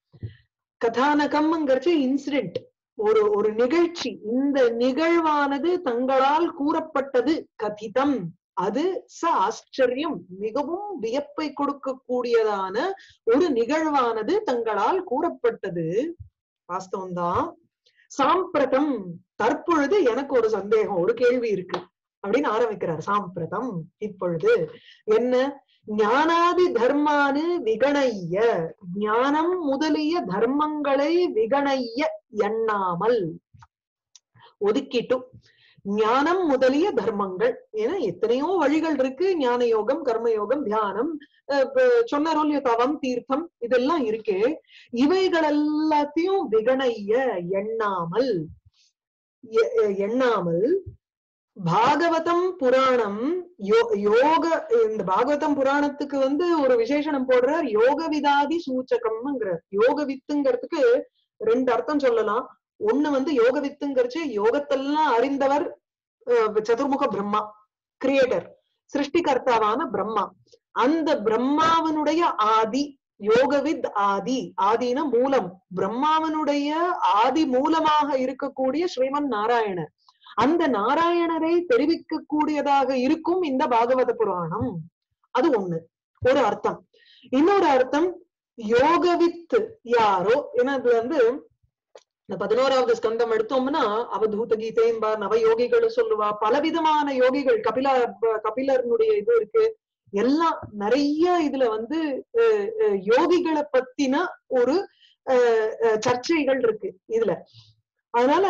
கதானகம்ங்கிறச்சு இன்சிடென்ட் ஒரு ஒரு நிகழ்ச்சி இந்த நிகழ்வானது தங்களால் கூறப்பட்டது கதிதம் அது ச ஆச்சரியம் மிகவும் வியப்பை கொடுக்கக்கூடியதான ஒரு நிகழ்வானது தங்களால் கூறப்பட்டது வாஸ்தவம்தான் சாம்பிரதம் தற்பொழுது எனக்கு ஒரு சந்தேகம் ஒரு கேள்வி இருக்கு அப்படின்னு ஆரம்பிக்கிறார் சாம்பிரதம் இப்பொழுது என்ன ஞானாதி தர்மானு விகணைய ஞானம் முதலிய தர்மங்களை விகணைய எண்ணாமல் ஒதுக்கிட்டு ஞானம் முதலிய தர்மங்கள் ஏன்னா எத்தனையோ வழிகள் இருக்கு ஞான யோகம் கர்மயோகம் தியானம் சொன்னாரோல்ய தவம் தீர்த்தம் இதெல்லாம் இருக்கே இவைகள் எல்லாத்தையும் விகணைய எண்ணாமல் எண்ணாமல் பாகவதம் புராணம் யோக இந்த பாகவதம் புராணத்துக்கு வந்து ஒரு விசேஷனம் போடுறார் யோக விதாதி சூச்சகம்ங்கிறார் யோக வித்துங்கிறதுக்கு ரெண்டு அர்த்தம் சொல்லலாம் ஒண்ணு வந்து யோக வித்துங்கிறச்சு யோகத்தெல்லாம் அறிந்தவர் சதுர்முக பிரம்மா கிரியேட்டர் சிருஷ்டிகர்த்தாவான பிரம்மா அந்த பிரம்மாவனுடைய ஆதி யோகவித் ஆதி ஆதின மூலம் பிரம்மாவனுடைய ஆதி மூலமாக இருக்கக்கூடிய ஸ்ரீமன் நாராயணர் அந்த நாராயணரை தெரிவிக்க கூடியதாக இருக்கும் இந்த பாகவத புராணம் அது ஒண்ணு ஒரு அர்த்தம் இன்னொரு அர்த்தம் யோகவித் யாரோ ஏன்னா அது வந்து இந்த பதினோராவது ஸ்கந்தம் எடுத்தோம்னா அவதூத கீதைம்பா நவ யோகிகள் சொல்லுவா பலவிதமான யோகிகள் கபிலா கபிலர்னுடைய இது இருக்கு எல்லாம் நிறைய இதுல வந்து யோகிகளை பத்தின ஒரு சர்ச்சைகள் இருக்கு இதுல அதனால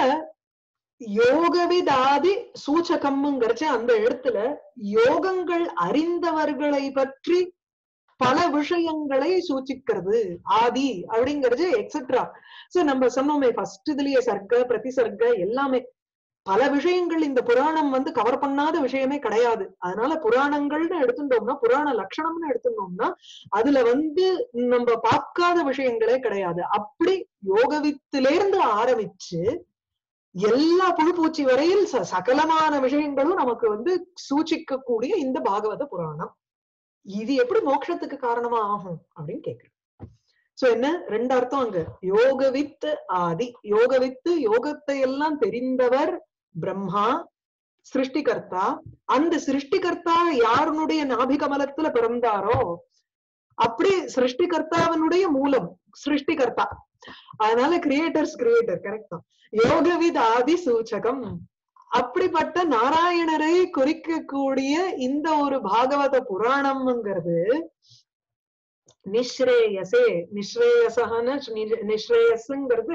யோகவிதாதி சூச்சகம்ங்கிறச்ச அந்த இடத்துல யோகங்கள் அறிந்தவர்களை பற்றி பல விஷயங்களை சூச்சிக்கிறது ஆதி அப்படிங்கிறது எக்ஸெட்ரா சோ நம்ம சொன்னோமே ஃபர்ஸ்ட் இதுலயே சர்க்க பிரதிசர்க்க எல்லாமே பல விஷயங்கள் இந்த புராணம் வந்து கவர் பண்ணாத விஷயமே கிடையாது அதனால புராணங்கள்னு எடுத்துட்டோம்னா புராண லட்சணம்னு எடுத்துட்டோம்னா அதுல வந்து நம்ம பார்க்காத விஷயங்களே கிடையாது அப்படி யோகவித்திலேருந்து ஆரம்பிச்சு எல்லா புழுப்பூச்சி வரையில் சகலமான விஷயங்களும் நமக்கு வந்து சூச்சிக்க கூடிய இந்த பாகவத புராணம் இது எப்படி மோட்சத்துக்கு காரணமா ஆகும் அப்படின்னு கேக்குறேன் சோ என்ன ரெண்டு அர்த்தம் அங்க யோகவித்து ஆதி யோகவித்து யோகத்தை எல்லாம் தெரிந்தவர் பிரம்மா சிருஷ்டிகர்த்தா அந்த சிருஷ்டிகர்த்தா யாருனுடைய நாபிகமலத்துல பிறந்தாரோ அப்படி சிருஷ்டிகர்த்தாவனுடைய மூலம் சிருஷ்டிகர்த்தா அதனால கிரியேட்டர்ஸ் கிரியேட்டர் கரெக்ட் தான் யோகவித் ஆதி சூச்சகம் அப்படிப்பட்ட நாராயணரை குறிக்கக்கூடிய இந்த ஒரு பாகவத புராணம்ங்கிறது நிஸ்ரேயசே நிஸ்ரேயசகன நிஸ்ரேயஸ்ங்கிறது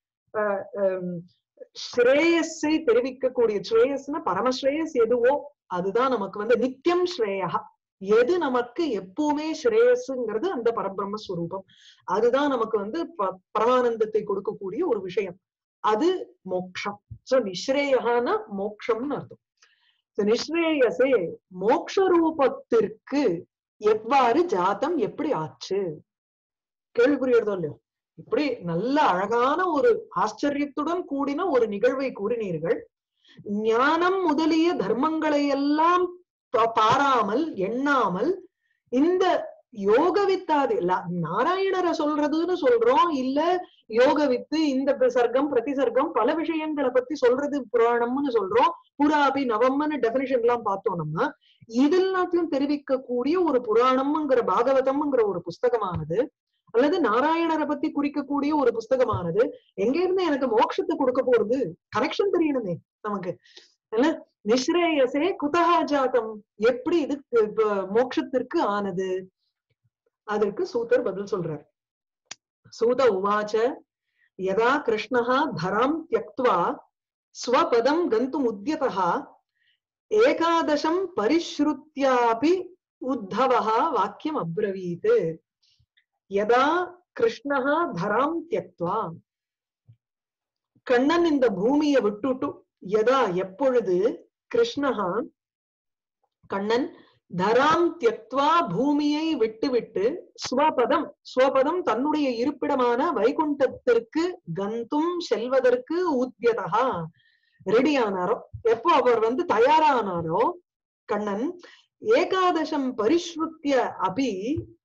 ஸ்ரேயஸை தெரிவிக்கக்கூடிய ஸ்ரேயஸ்னா பரமஸ்ரேயஸ் எதுவோ அதுதான் நமக்கு வந்து நித்தியம் ஸ்ரேயா எது நமக்கு எப்பவுமே ஸ்ரேயஸ்ங்கிறது அந்த பரபிரம்ம ஸ்வரூபம் அதுதான் நமக்கு வந்து பரமானந்தத்தை கொடுக்கக்கூடிய ஒரு விஷயம் அது மோக்ஷம் சோ நிஸ்ரேயான மோக்ஷம்னு அர்த்தம் நிஸ்ரேயசே மோக்ஷ ரூபத்திற்கு எவ்வாறு ஜாத்தம் எப்படி ஆச்சு கேள்வி புரியுறதோ இல்லையோ இப்படி நல்ல அழகான ஒரு ஆச்சரியத்துடன் கூடின ஒரு நிகழ்வை கூறினீர்கள் ஞானம் முதலிய தர்மங்களை எல்லாம் பாராமல் எண்ணாமல் இந்த யோக வித்தாது நாராயணரை சொல்றதுன்னு சொல்றோம் இல்ல யோக வித்து இந்த சர்க்கம் பிரதிசர்க்கம் பல விஷயங்களை பத்தி சொல்றது புராணம்னு சொல்றோம் புறாபி நவம்னு டெபினிஷன் எல்லாம் பார்த்தோம் நம்ம இது எல்லாத்தையும் தெரிவிக்க கூடிய ஒரு புராணம்ங்கிற பாகவதம்ங்கிற ஒரு புஸ்தகமானது அல்லது நாராயணரை பத்தி குறிக்கக்கூடிய ஒரு புஸ்தகமானது எங்க இருந்து எனக்கு மோட்சத்தை கொடுக்க போறது கனெக்ஷன் தெரியணுமே நமக்கு இல்ல நிஸ்ரேயசே குதஹா ஜாத்தம் எப்படி இது மோட்சத்திற்கு ஆனது அதற்கு சூத்தர் பதில் சொல்றார் சூத உவாச்ச யதா கிருஷ்ணா தராம் தியக்துவா ஸ்வபதம் கந்தும் உத்தியதா ஏகாதசம் பரிஸ்ருத்தியாபி உத்தவா வாக்கியம் அப்ரவீத் யதா கிருஷ்ணா தராம் தியக்துவா கண்ணன் இந்த பூமியை விட்டுட்டு யதா எப்பொழுது கிருஷ்ணஹா கண்ணன் தராம் தியக்துவா பூமியை விட்டுவிட்டு ஸ்வபதம் ஸ்வபதம் தன்னுடைய இருப்பிடமான வைகுண்டத்திற்கு கந்தும் செல்வதற்கு ஊத்தியதா ரெடி ஆனாரோ எப்போ அவர் வந்து தயாரானாரோ கண்ணன் ஏகாதசம் பரிஸ்ருத்திய அபி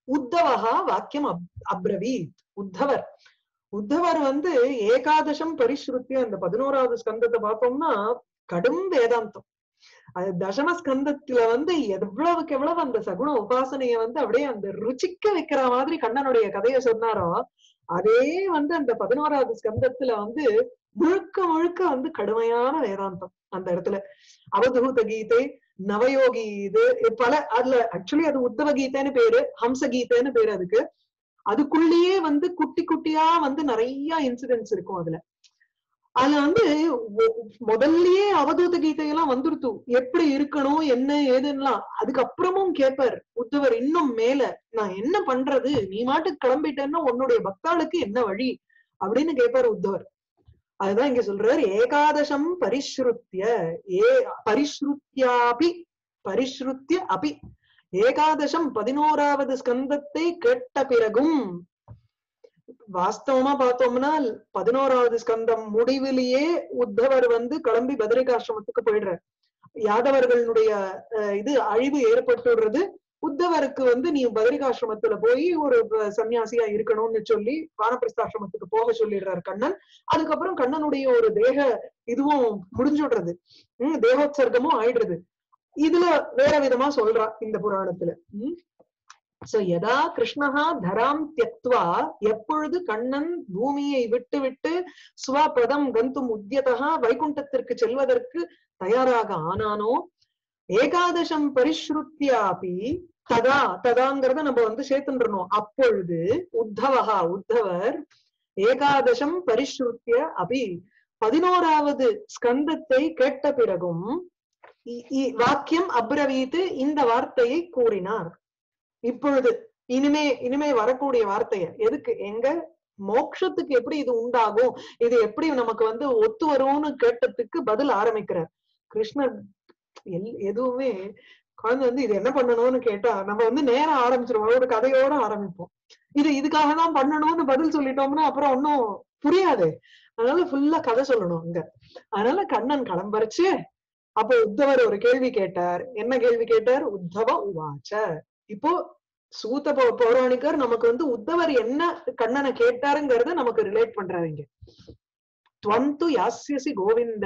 உத்தவஹா வாக்கியம் அப்- அப்ரவீத் உத்தவர் உத்தவர் வந்து ஏகாதசம் பரிஸ்ருத்திய அந்த பதினோராவது ஸ்கந்தத்தை பார்த்தோம்னா கடும் வேதாந்தம் அது தசம ஸ்கந்தத்துல வந்து எவ்வளவுக்கு எவ்வளவு அந்த சகுன உபாசனைய வந்து அப்படியே அந்த ருச்சிக்க வைக்கிற மாதிரி கண்ணனுடைய கதையை சொன்னாரோ அதே வந்து அந்த பதினோராவது ஸ்கந்தத்துல வந்து முழுக்க முழுக்க வந்து கடுமையான வேதாந்தம் அந்த இடத்துல அவதூத கீதை நவயோகி இது பல அதுல ஆக்சுவலி அது உத்தவ கீதைன்னு பேரு ஹம்ச கீதைன்னு பேரு அதுக்கு அதுக்குள்ளேயே வந்து குட்டி குட்டியா வந்து நிறைய இன்சிடென்ட்ஸ் இருக்கும் அதுல அதுல வந்து ஒ- முதல்லயே அவதூத கீதையெல்லாம் வந்துருத்து எப்படி இருக்கணும் என்ன ஏதுன்னுலாம் அதுக்கப்புறமும் கேட்பார் உத்தவர் இன்னும் மேல நான் என்ன பண்றது நீ மாட்டுக்கு கிளம்பிட்டேன்னா உன்னுடைய பக்தாளுக்கு என்ன வழி அப்படின்னு கேட்பார் உத்தவர் அதுதான் இங்க சொல்றாரு ஏகாதசம் பரிஸ்ருத்திய ஏ பரிஸ்ருத்தியாபி பரிஸ்ருத்திய அபி ஏகாதசம் பதினோராவது ஸ்கந்தத்தை கேட்ட பிறகும் வாஸ்தவமா பார்த்தோம்னா பதினோராவது ஸ்கந்தம் முடிவிலேயே உத்தவர் வந்து கிளம்பி பத்ரிகாசிரமத்துக்கு போயிடுறார் யாதவர்களுடைய அஹ், இது அழிவு ஏற்பட்டுடுறது உத்தவருக்கு வந்து நீ பத்ரிகாசிரமத்துல போய் ஒரு ப- சன்னியாசியா இருக்கணும்னு சொல்லி வானப்பிரஸ்தாசிரமத்துக்கு போக சொல்லிடுறாரு கண்ணன் அதுக்கப்புறம் கண்ணனுடைய ஒரு தேக இதுவும் முடிஞ்சுடுறது உம் தேகோத்சர்க்கமும் ஆயிடுறது இதுல வேற விதமா சொல்றா இந்த புராணத்துல உம் சோ யதா கிருஷ்ணஹா தராம் தியக்துவா எப்பொழுது கண்ணன் பூமியை விட்டு விட்டு ஸ்வபதம் கந்தும் உத்தியதா வைகுண்டத்திற்கு செல்வதற்கு தயாராக ஆனானோ ஏகாதசம் பரிஸ்ருத்தியாபி ததா ததாங்கிறத நம்ம வந்து சேர்த்துன்றணும் அப்பொழுது உத்தவஹா உத்தவர் ஏகாதசம் பரிஸ்ருத்திய அபி பதினோராவது ஸ்கந்தத்தை கேட்ட பிறகும் இ- இ- வாக்கியம் அப்ரவீத்து இந்த வார்த்தையை கூறினார் இப்பொழுது இனிமே இனிமே வரக்கூடிய வார்த்தைய எதுக்கு எங்க மோட்சத்துக்கு எப்படி இது உண்டாகும் இது எப்படி நமக்கு வந்து ஒத்து வரும்னு கேட்டதுக்கு பதில் ஆரம்பிக்கிறார் கிருஷ்ணர் எல்- எதுவுமே குழந்தை வந்து இது என்ன பண்ணணும்னு கேட்டா நம்ம வந்து நேரம் ஆரம்பிச்சிருவோம் ஒரு கதையோட ஆரம்பிப்போம் இது இதுக்காக தான் பண்ணணும்னு பதில் சொல்லிட்டோம்னா அப்புறம் ஒன்னும் புரியாது அதனால ஃபுல்லா கதை சொல்லணும் அங்க அதனால கண்ணன் கிளம்பரிச்சு அப்ப உத்தவர் ஒரு கேள்வி கேட்டார் என்ன கேள்வி கேட்டார் உத்தவ உவாச்ச இப்போ சூத பௌ- பௌராணிகர் நமக்கு வந்து உத்தவர் என்ன கண்ணனை கேட்டாருங்கிறத நமக்கு ரிலேட் பண்றாரு இங்க துவந்து யாஸ்யசி கோவிந்த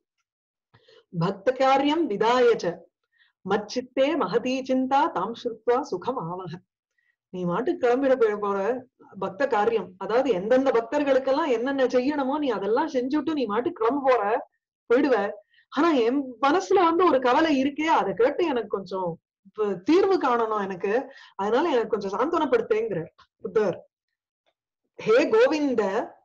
பக்த காரியம் விதாயச்ச மச்சித்தே மகதி சிந்தா தாம் ஸ்ருத்வா சுகம் ஆவக நீ மாட்டுக்கு கிளம்பிட போய் போற பக்த காரியம் அதாவது எந்தெந்த பக்தர்களுக்கெல்லாம் என்னென்ன செய்யணுமோ நீ அதெல்லாம் செஞ்சுட்டு நீ மாட்டுக்கு கிளம்ப போற போயிடுவ ஆனா என் மனசுல வந்து ஒரு கவலை இருக்கே அதை கேட்டு எனக்கு கொஞ்சம் இப்ப தீர்வு காணணும் எனக்கு அதனால எனக்கு கொஞ்சம் சாந்தனப்படுத்தேங்கிற புத்தர் ஹே கோவிந்த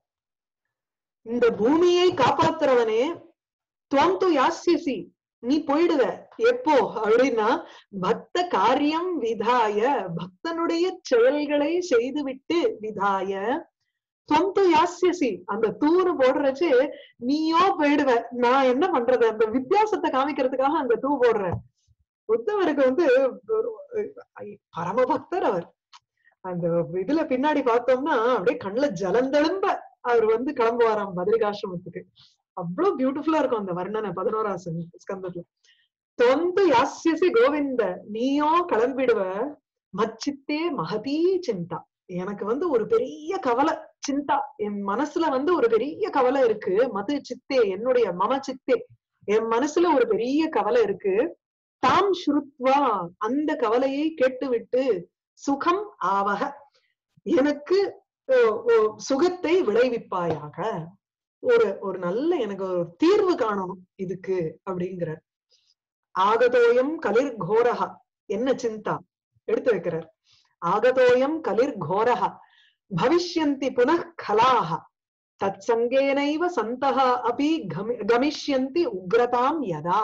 இந்த பூமியை காப்பாத்துறவனே துவந்து யாஸ்யசி நீ போயிடுவ எப்போ அப்படின்னா பக்த காரியம் விதாய பக்தனுடைய செயல்களை செய்துவிட்டு விதாய தொந்து யாஸ்யசி அந்த தூரு போடுறச்சு நீயோ போயிடுவ நான் என்ன பண்றது அந்த வித்தியாசத்தை காமிக்கிறதுக்காக அந்த தூ போடுறேன் உத்தவருக்கு வந்து ஒரு- ஐ- பரம பக்தர் அவர் அந்த இதுல பின்னாடி பார்த்தோம்னா அப்படியே கண்ணுல ஜலந்தெழும்ப அவர் வந்து கிளம்புவாராம் பத்ரிகாசிரமத்துக்கு அவ்வளவு பியூட்டிஃபுல்லா இருக்கும் அந்த வர்ணனை பதினோராம் ஸ்கந்த- ஸ்கந்தத்துல தொந்து யாஸ்யசி கோவிந்த நீயோ கிளம்பிடுவ மச்சித்தே மகதீ சிந்தா எனக்கு வந்து ஒரு பெரிய கவலை சிந்தா என் மனசுல வந்து ஒரு பெரிய கவலை இருக்கு மது சித்தே என்னுடைய மம சித்தே என் மனசுல ஒரு பெரிய கவலை இருக்கு தாம் ஸ்ருத்வா அந்த கவலையை கேட்டுவிட்டு சுகம் ஆவக எனக்கு ஓ, ஓ, சுகத்தை விளைவிப்பாயாக ஒரு ஒரு நல்ல எனக்கு ஒரு தீர்வு காணணும் இதுக்கு அப்படிங்கிற ஆகதோயம் கலிர் கோரஹா என்ன சிந்தா எடுத்து வைக்கிறார் ஆகதோயம் கலிர் கோரஹா பவிஷ்யந்தி புனః கலாஹ தத் சங்கேனைவ சந்தः அபி கமி- கமிஷ்யந்தி உக்ரதாம் யதா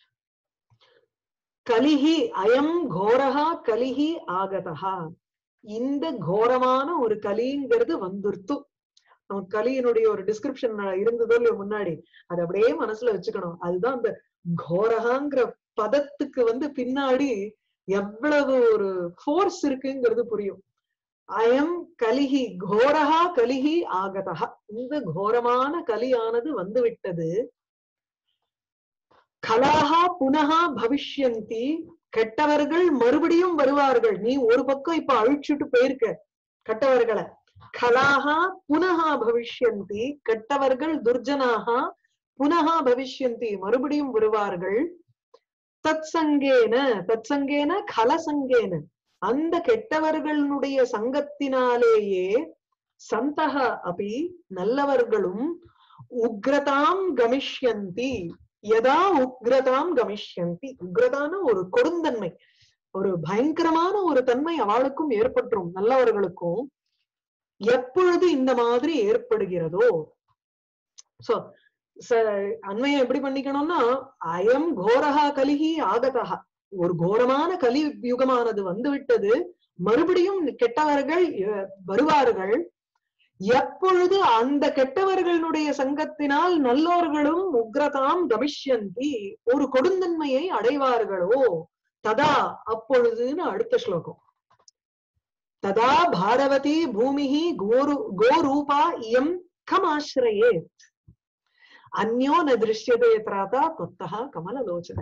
கலிஹி அயம் கோரஹா கலிஹி ஆகதஹா இந்த கோரமான ஒரு கலிங்கிறது வந்துருத்து நமக்கு கலியினுடைய ஒரு டிஸ்கிரிப்ஷன் இருந்ததோ இல்லையோ முன்னாடி அது அப்படியே மனசுல வச்சுக்கணும் அதுதான் அந்த கோரகாங்கிற பதத்துக்கு வந்து பின்னாடி எவ்வளவு ஒரு ஃபோர்ஸ் இருக்குங்கிறது புரியும் அயம் கலிஹி கோரஹா கலிஹி ஆகதஹா இந்த கோரமான கலியானது வந்து விட்டது கலாஹா புனகா பவிஷ்யந்தி கெட்டவர்கள் மறுபடியும் வருவார்கள் நீ ஒரு பக்கம் இப்ப அழிச்சுட்டு போயிருக்க கெட்டவர்களை கலாகா புனகா பவிஷ்யந்தி கெட்டவர்கள் துர்ஜனாகா புனகா பவிஷ்யந்தி மறுபடியும் வருவார்கள் தத் சங்கேன தத் சங்கேன கலசங்கேன அந்த கெட்டவர்களுடைய சங்கத்தினாலேயே சந்தக அபி நல்லவர்களும் உக்ரதாம் கமிஷ்யந்தி யதா உக்ரதாம் கமிஷ்யந்தி உக்ரதான ஒரு கொடுந்தன்மை ஒரு பயங்கரமான ஒரு தன்மை அவளுக்கும் ஏற்பட்டுரும் நல்லவர்களுக்கும் எப்பொழுது இந்த மாதிரி ஏற்படுகிறதோ சோ அண்மையம் எப்படி பண்ணிக்கணும்னா அயம் கோரஹா கலிகி ஆகதா ஒரு கோரமான கலி யுகமானது வந்து விட்டது மறுபடியும் கெட்டவர்கள் அஹ், வருவார்கள் எப்பொழுது அந்த கெட்டவர்களுடைய சங்கத்தினால் நல்லோர்களும் உக்ரதாம் கமிஷ்யந்தி ஒரு கொடுந்தன்மையை அடைவார்களோ ததா அப்பொழுதுன்னு அடுத்த ஸ்லோகம் ததா பாரவதி பூமிஹி கோரு கோரூபா இயம் கமாசிரயே அந்யோ ந திருஷ்யதே திராதா தொத்தகா கமலலோச்சன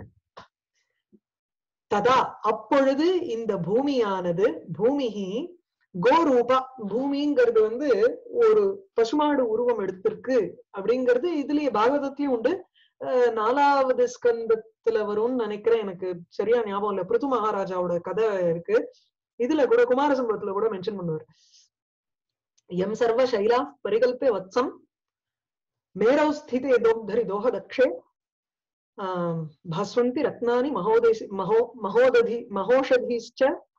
ததா அப்பொழுது இந்த பூமியானது பூமிஹி கோரூபா பூமிங்கிறது வந்து ஒரு பசுமாடு உருவம் எடுத்திருக்கு அப்படிங்கிறது இதுலயே பாகவதத்தையும் உண்டு அஹ் நாலாவது ஸ்கந்தத்துல வரும்னு நினைக்கிறேன் எனக்கு சரியா ஞாபகம் இல்ல பிருத்து மகாராஜாவோட கதை இருக்கு இதுல கூட குமாரசம்பவத்துல கூட மென்ஷன் பண்ணுவார் எம் சர்வ சைலா பரிகல்பே வத்சம் மேரௌ ஸ்திதே தோப்தரி தோஹ தக்ஷே ஆம், பாஸ்வந்தி ரத்னானி மகோதேசி மகோ மகோததி மகோஷதீஷ்ச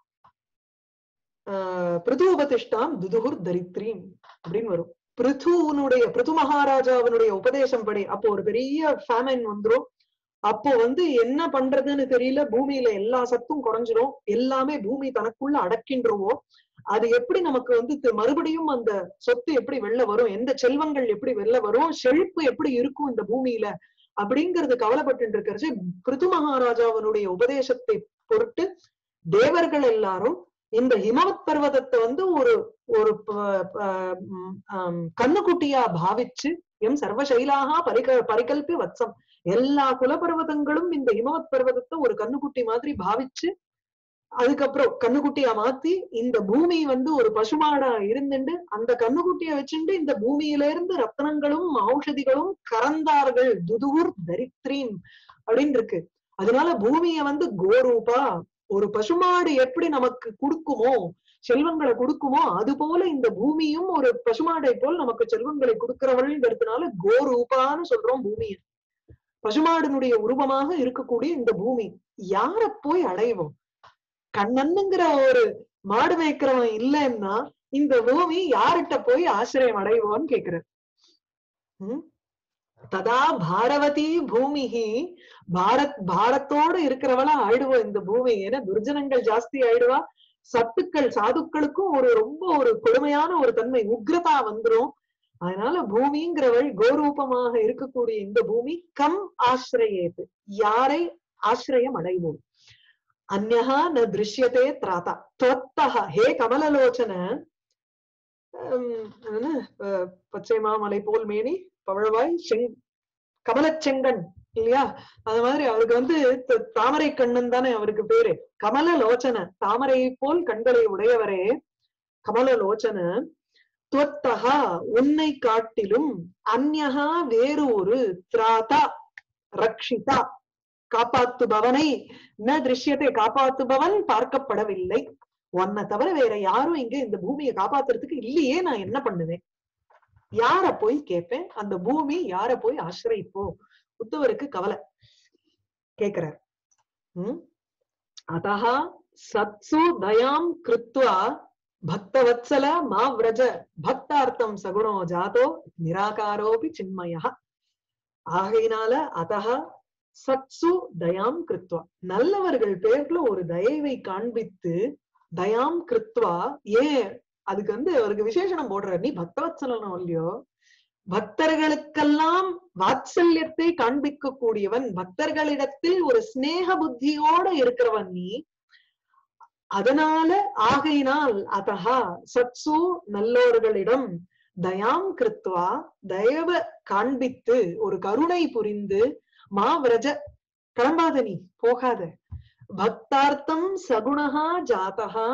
ஆஹ், பிருதுபதிஷ்டாம் துதுகுர் தரித்ரீம் அப்படின்னு வரும் பிருத்துவனுடைய பிருத்து மகாராஜாவினுடைய உபதேசம் படி அப்போ ஒரு பெரிய ஃபேமைன் வந்துரும் அப்போ வந்து என்ன பண்றதுன்னு தெரியல பூமியில எல்லா சத்தும் குறைஞ்சிரும் எல்லாமே பூமி தனக்குள்ள அடக்கின்றவோ அது எப்படி நமக்கு வந்து தி- மறுபடியும் அந்த சொத்து எப்படி வெளில வரும் எந்த செல்வங்கள் எப்படி வெளில வரும் செழிப்பு எப்படி இருக்கும் இந்த பூமியில அப்படிங்கறது கவலைப்பட்டு இருக்கிறச்சு பிருது மகாராஜாவினுடைய உபதேசத்தை பொருட்டு தேவர்கள் எல்லாரும் இந்த ஹிமவத் பர்வதத்தை வந்து ஒரு ஒரு ப- ப- ம், ஆம், கண்ணுக்குட்டியா பாவிச்சு எம் சர்வசைலாகா பரிக பரிகல்பி வத்சம் எல்லா குலபர்வதங்களும் இந்த ஹிமவத் பர்வதத்தை ஒரு கண்ணுக்குட்டி மாதிரி பாவிச்சு அதுக்கப்புறம் கண்ணுக்குட்டியா மாத்தி இந்த பூமி வந்து ஒரு பசுமாடா இருந்துண்டு அந்த கண்ணுக்குட்டிய வச்சுண்டு இந்த பூமியில இருந்து ரத்னங்களும் ஔஷதிகளும் கறந்தார்கள் துதுகுர் தரித்ரீன் அப்படின்னு இருக்கு அதனால பூமிய வந்து கோரூபா ஒரு பசுமாடு எப்படி நமக்கு கொடுக்குமோ செல்வங்களை கொடுக்குமோ அது போல இந்த பூமியும் ஒரு பசுமாடை போல் நமக்கு செல்வங்களை கொடுக்கிறவள்ங்கிறதுனால கோரூபான்னு சொல்றோம் பூமியை பசுமாடனுடைய உருவமாக இருக்கக்கூடிய இந்த பூமி யார போய் அடைவோம் கண்ணனுங்கிற ஒரு மாடு மேய்க்கிறவன் இல்லைன்னா இந்த பூமி யார்கிட்ட போய் ஆசிரியம் அடைவோன்னு கேக்குறார் உம் ததா பாரவதி பூமிஹி பாரத் பாரத்தோடு இருக்கிறவளா ஆயிடுவோம் இந்த பூமி ஏன்னா துர்ஜனங்கள் ஜாஸ்தி ஆயிடுவா சத்துக்கள் சாதுக்களுக்கும் ஒரு ரொம்ப ஒரு கொடுமையான ஒரு தன்மை உக்ரதா வந்துரும் அதனால பூமிங்கிறவள் கோரூபமாக இருக்கக்கூடிய இந்த பூமி கம் ஆசிரியேது யாரை ஆசிரியம் அடைவோம் அந்நகா ந திருஷ்யத்தே திராதா தொத்தக ஹே கமலலோச்சன ஹம், என்ன, அஹ், பச்சை மாமலை போல் மேனி பவழவாய் செங் கமலச்செங்கன் இல்லையா அது மாதிரி அவருக்கு வந்து த- தாமரை கண்ணன் தானே அவருக்கு பேரு கமல லோச்சன தாமரையை போல் கண்களை உடையவரே கமல லோச்சன துவத்தகா உன்னை காட்டிலும் அந்யகா வேறு ஒரு திராதா ரக்ஷிதா காப்பாத்துபவனை ந திருஷ்யத்தை காப்பாத்துபவன் பார்க்கப்படவில்லை உன்னை தவிர வேற யாரும் இங்க இந்த பூமியை காப்பாத்துறதுக்கு இல்லையே நான் என்ன பண்ணுவேன் யார போய் கேட்பேன் அந்த பூமி யார போய் ஆசிரியப்போ உத்தவருக்கு கவலை கேக்குறார் உம் அதஹா சத்சு தயாம் கிருத்வா பக்தவத்சல மா விரஜ பக்தார்த்தம் சகுணோ ஜாதோ நிராகாரோபி சின்மயா ஆகையினால அதஹா சத்சு தயாம் கிருத்வா நல்லவர்கள் பேர்ல ஒரு தயவை காண்பித்து தயாம் கிருத்வா ஏன் அதுக்கு வந்து அவருக்கு விசேஷனம் போடுறார் நீ பக்தவத்சலனோ இல்லையோ பக்தர்களுக்கெல்லாம் வாத்சல்யத்தை காண்பிக்க கூடியவன் பக்தர்களிடத்தில் ஒரு சிநேக புத்தியோட இருக்கிறவன் நீ அதனால ஆகையினால் அதஹா சத்சு நல்லோர்களிடம் தயாம் கிருத்வா தயவ காண்பித்து ஒரு கருணை புரிந்து மா விரஜ கிளம்பாத நீ போகாத பக்தார்த்தம் சகுணஹா ஜாதஹா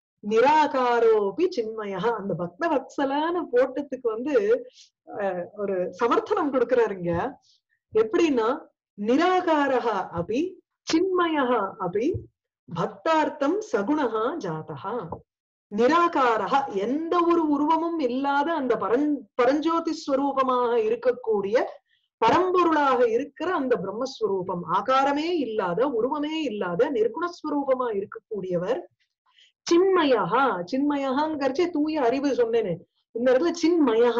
நிராகாரோபி சின்மயா அந்த பக்த வத்சலான்னு போட்டதுக்கு வந்து அஹ், ஒரு சமர்த்தனம் கொடுக்கிறாருங்க எப்படின்னா நிராகாரஹா அபி சின்மயா அபி பக்தார்த்தம் சகுணஹா ஜாதஹா நிராகாரஹா எந்த ஒரு உருவமும் இல்லாத அந்த பரஞ் பரஞ்சோதி ஸ்வரூபமாக இருக்கக்கூடிய பரம்பொருளாக இருக்கிற அந்த பிரம்மஸ்வரூபம் ஆகாரமே இல்லாத உருவமே இல்லாத நிர்குணஸ்வரூபமா இருக்கக்கூடியவர் சின்மயஹா சின்மயஹாங்கிறச்சே தூய அறிவு சொன்னேனே இந்த இடத்துல சின்மயஹா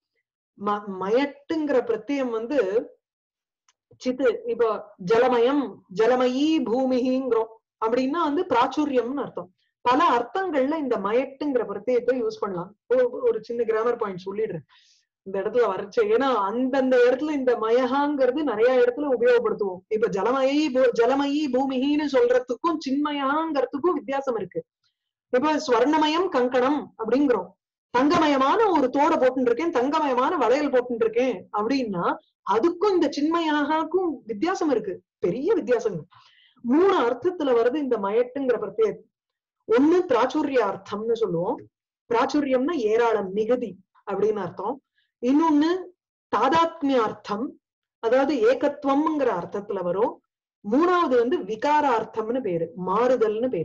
ம- மயட்டுங்கிற பிரत्यயம் வந்து சித்து இப்போ ஜலமயம் ஜலமயி பூமிங்கிறோம் அப்படின்னா வந்து பிராச்சுரியம்னு அர்த்தம் பல அர்த்தங்கள்ல இந்த மயட்டுங்கிற பிரत्यயத்தை யூஸ் பண்ணலாம் ஒரு- ஒரு சின்ன கிராமர் பாயிண்ட் சொல்லிடுறேன் இந்த இடத்துல வரைச்ச ஏன்னா அந்தந்த இடத்துல இந்த மயகாங்கிறது நிறைய இடத்துல உபயோகப்படுத்துவோம் இப்ப ஜலமயி பூ- ஜலமயி பூமிகின்னு சொல்றதுக்கும் சின்மயாங்கிறதுக்கும் வித்தியாசம் இருக்கு இப்ப ஸ்வர்ணமயம் கங்கணம் அப்படிங்கிறோம் தங்கமயமான ஒரு தோடை போட்டுட்டு இருக்கேன் தங்கமயமான வளையல் போட்டுட்டு இருக்கேன் அப்படின்னா அதுக்கும் இந்த சின்மயாகும் வித்தியாசம் இருக்கு பெரிய வித்தியாசம் மூணு அர்த்தத்துல வருது இந்த மயட்டுங்கிற பிரத்யேக ஒண்ணு பிராச்சுரிய அர்த்தம்னு சொல்லுவோம் பிராச்சுரியம்னா ஏராளம் மிகுதி அப்படின்னு அர்த்தம் இன்னொன்னு தாதாத்மிய அர்த்தம் அதாவது ஏகத்துவம்ங்கிற அர்த்தத்துல வரும் மூணாவது வந்து விகாரார்த்தம்னு பேரு மாறுதல்னு பேரு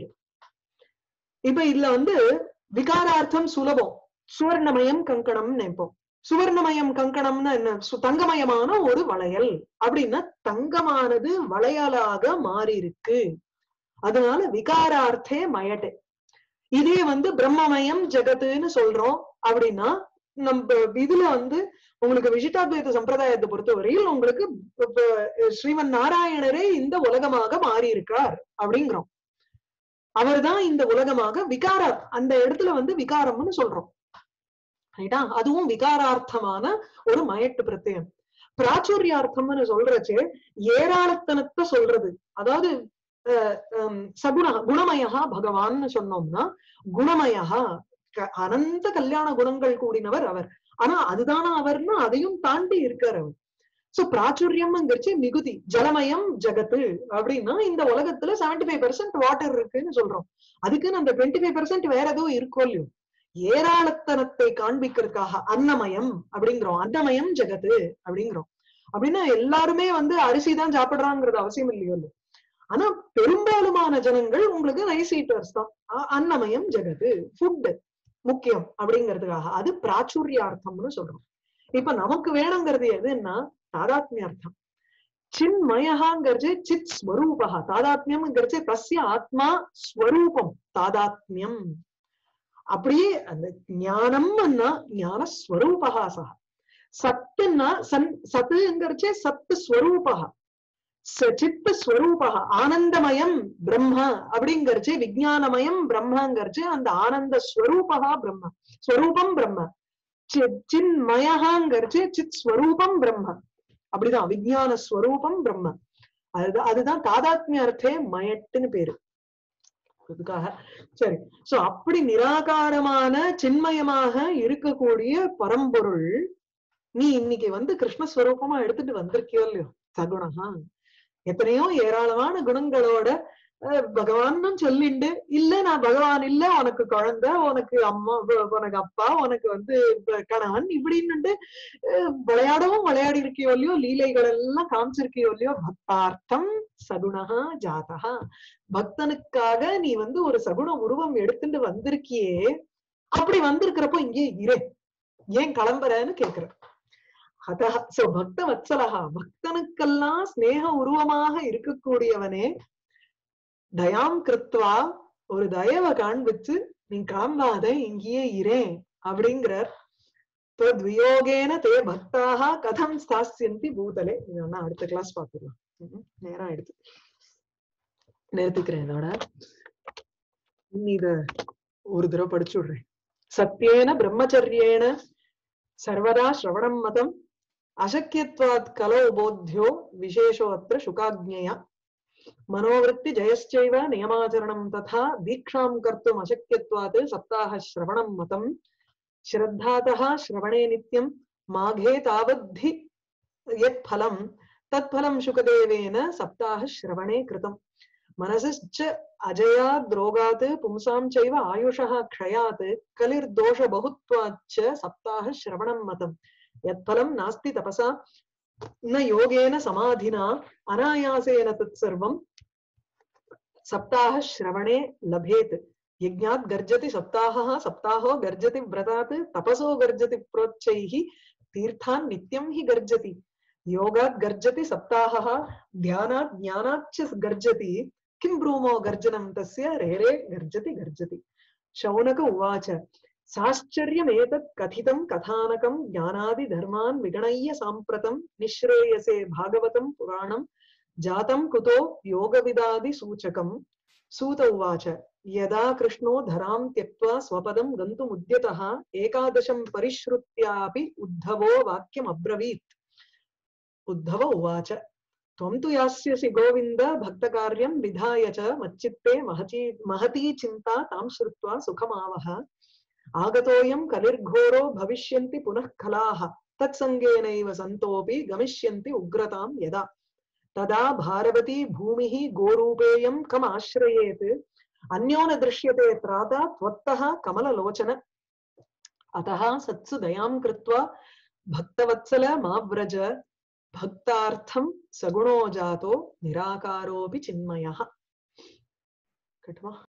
இப்ப இதுல வந்து விகாரார்த்தம் சுலபம் சுவர்ணமயம் கங்கணம் நினைப்போம் சுவர்ணமயம் கங்கணம்னா என்ன சு- தங்கமயமான ஒரு வளையல் அப்படின்னா தங்கமானது வளையலாக மாறி இருக்கு அதனால விகாரார்த்தே மயட்டு இதே வந்து பிரம்மமயம் ஜெகத்துன்னு சொல்றோம் அப்படின்னா நம்ம இதுல வந்து உங்களுக்கு விசிட்டாத்வைத சம்பிரதாயத்தை பொறுத்தவரையில் உங்களுக்கு இப்ப ஸ்ரீமன் நாராயணரே இந்த உலகமாக மாறி இருக்கார் அப்படிங்கிறோம் அவர்தான் இந்த உலகமாக விகாரம் அந்த இடத்துல வந்து விகாரம்னு சொல்றோம் ரைட்டா அதுவும் விகாரார்த்தமான ஒரு மயட்டு பிரத்யம் பிராச்சுரியார்த்தம்னு சொல்றச்சு ஏராளத்தனத்தை சொல்றது அதாவது அஹ், ஹம், சகுண குணமயா பகவான்னு சொன்னோம்னா குணமயா க- அனந்த கல்யாண குணங்கள் கூடினவர் அவர் ஆனா அதுதானா அவர்னா அதையும் தாண்டி இருக்கார் அவர் சோ பிராச்சுரியம்ங்கிறச்சு மிகுதி ஜலமயம் ஜகத்து அப்படின்னா இந்த உலகத்துல 75% ஃபைவ் பெர்சென்ட் வாட்டர் இருக்குன்னு சொல்றோம் அதுக்குன்னு அந்த டுவெண்ட்டி ஃபைவ் பெர்சென்ட் வேற எதுவும் இருக்கோ இல்லையோ ஏராளத்தனத்தை காண்பிக்கிறதுக்காக அன்னமயம் அப்படிங்கிறோம் அன்னமயம் ஜெகத்து அப்படிங்கிறோம் அப்படின்னா எல்லாருமே வந்து அரிசி தான் சாப்பிடுறாங்கிறது அவசியம் இல்லையோ இல்ல ஆனா பெரும்பாலுமான ஜனங்கள் உங்களுக்கு ரைஸ் ஈட்டர்ஸ் தான் அ- அன்னமயம் ஜெகத்து ஃபுட் முக்கியம் அப்படிங்கிறதுக்காக அது பிராச்சுரியார்த்தம்னு சொல்றோம் இப்ப நமக்கு வேணுங்கிறது எதுன்னா தாதாத்மியார்த்தம் சின்மயகாங்கிறது சித் ஸ்வரூபா தாதாத்மியம்ங்கிறது தஸ்ய ஆத்மா ஸ்வரூபம் தாதாத்மியம் அப்படியே அந்த ஞானம்னா ஞான ஸ்வரூபா சக சத்துன்னா சன் சத்துங்கிறச்சே சத்து ஸ்வரூபா ச- சித்த ஸ்வரூபா ஆனந்தமயம் பிரம்ம அப்படிங்கறச்சு விஜயானமயம் பிரம்மங்கிறச்சு அந்த ஆனந்த ஸ்வரூபா பிரம்ம ஸ்வரூபம் பிரம்ம சி- சின்மயகாங்கிறச்சு சித் ஸ்வரூபம் பிரம்ம அப்படிதான் விஜயான ஸ்வரூபம் பிரம்ம அதுதான் அதுதான் தாதாத்மிய அர்த்தே மயட்டுன்னு பேரு அதுக்காக சரி சோ அப்படி நிராகாரமான சின்மயமாக இருக்கக்கூடிய பரம்பொருள் நீ இன்னைக்கு வந்து கிருஷ்ணஸ்வரூபமா எடுத்துட்டு வந்திருக்கியோ இல்லையோ சகுணஹா எத்தனையோ ஏராளமான குணங்களோட அஹ், பகவான்னு சொல்லிண்டு இல்ல நான் பகவான் இல்ல உனக்கு குழந்தை உனக்கு அம்மா உ- உனக்கு அப்பா உனக்கு வந்து ப- கணவன் இப்படின்னு விளையாடவும் விளையாடி இருக்கியோ இல்லையோ லீலைகள் எல்லாம் காமிச்சிருக்கியோ இல்லையோ பக்தார்த்தம் சகுணஹா ஜாதகா பக்தனுக்காக நீ வந்து ஒரு சகுண உருவம் எடுத்துட்டு வந்திருக்கியே அப்படி வந்திருக்கிறப்போ இங்கே இரு ஏன் கிளம்புறன்னு கேக்குற அதா சோ பக்த வத்சலகா பக்தனுக்கெல்லாம் ஸ்நேக உருவமாக இருக்கக்கூடியவனே தயாம் கிருத்வா ஒரு தயவை காண்பிச்சு நீ கிளம்பாத இங்கேயே இரேன் அப்படிங்கிறார் வியோகேன தே பக்தாக கதம் ஸ்தாஸ்யந்தி பூதலே இது வேணா அடுத்த கிளாஸ் பாத்துக்கலாம் ம்ம். நேரம் எடுத்து நிறுத்திக்கிறேன் இதோட இனி இத ஒரு தடவை படிச்சு விடுறேன் சத்தியேன பிரம்மச்சரியேன சர்வதா ஸ்ரவணம் மதம் அசக்கியத்வாத் கலோ போத்தியோ விசேஷோ அத்திர சுகாஜ்ஞயா மனோவருத்தி ஜெயश्चैव நியமாச்சரணம் ததா தீக்ஷாம் கர்த்தும் அசக்கியத்வாத் சப்தாஹ ஸ்ரவணம் மதம் श्रद्धातः श्रवणे नित्यं माघे तावद्धि यत् फलं तत् फलं शुकदेवेन सप्ताह श्रवणे कृतम् मनसश्च अजयाद् रोगात् पुंसां चैव आयुषः क्षयात् कलिर्दोषबहुत्वाच्च सप्ताह श्रवणं मतम् यत्फलं नास्ति तपसा न योगेन समाधिना अनायासेन तत्सर्वं सप्ताह श्रवणे लभेत् यज्ञात् गर्जति सप्ताहः सप्ताहो गर्जति व्रतात् तपसो गर्जति प्रोच्चैः तीर्थान् नित्यं हि गर्जति योगात् गर्जति सप्ताहः ध्यानात् ज्ञानाच्च गर्जति किं ब्रूमो गर्जनं तस्य रेरे गर्जति गर्जति शौनक उवाच साश्चर्यमेतत् कथितं कथानकं ज्ञानादिधर्मान् विगणय्य साम्प्रतं निःश्रेयसे भागवतं पुराणं जातं कुतो योगविदादिसूचकम् सूत उवाच यदा कृष्णो धरां त्यक्त्वा स्वपदं गन्तुमुद्यतः एकादशं परिश्रुत्यापि उद्धवो वाक्यमब्रवीत् उद्धव उवाच त्वं तु यास्यसि गोविन्द भक्तकार्यं विधाय च मच्चित्ते महती महती चिन्ता तां श्रुत्वा सुखमावह आगतोऽयं कलिर्घोरो भविष्यन्ति पुनः खलाः तत्सङ्गेनैव सन्तोऽपि गमिष्यन्ति उग्रतां यदा तदा भारवती भूमिः गोरूपेयं कमाश्रयेत् अन्यो न दृश्यते त्राता त्वत्तः कमललोचन अतः सत्सु दयां कृत्वा भक्तवत्सल माव्रज भक्तार्थं सगुणो जातो निराकारोऽपि चिन्मयः कट्वा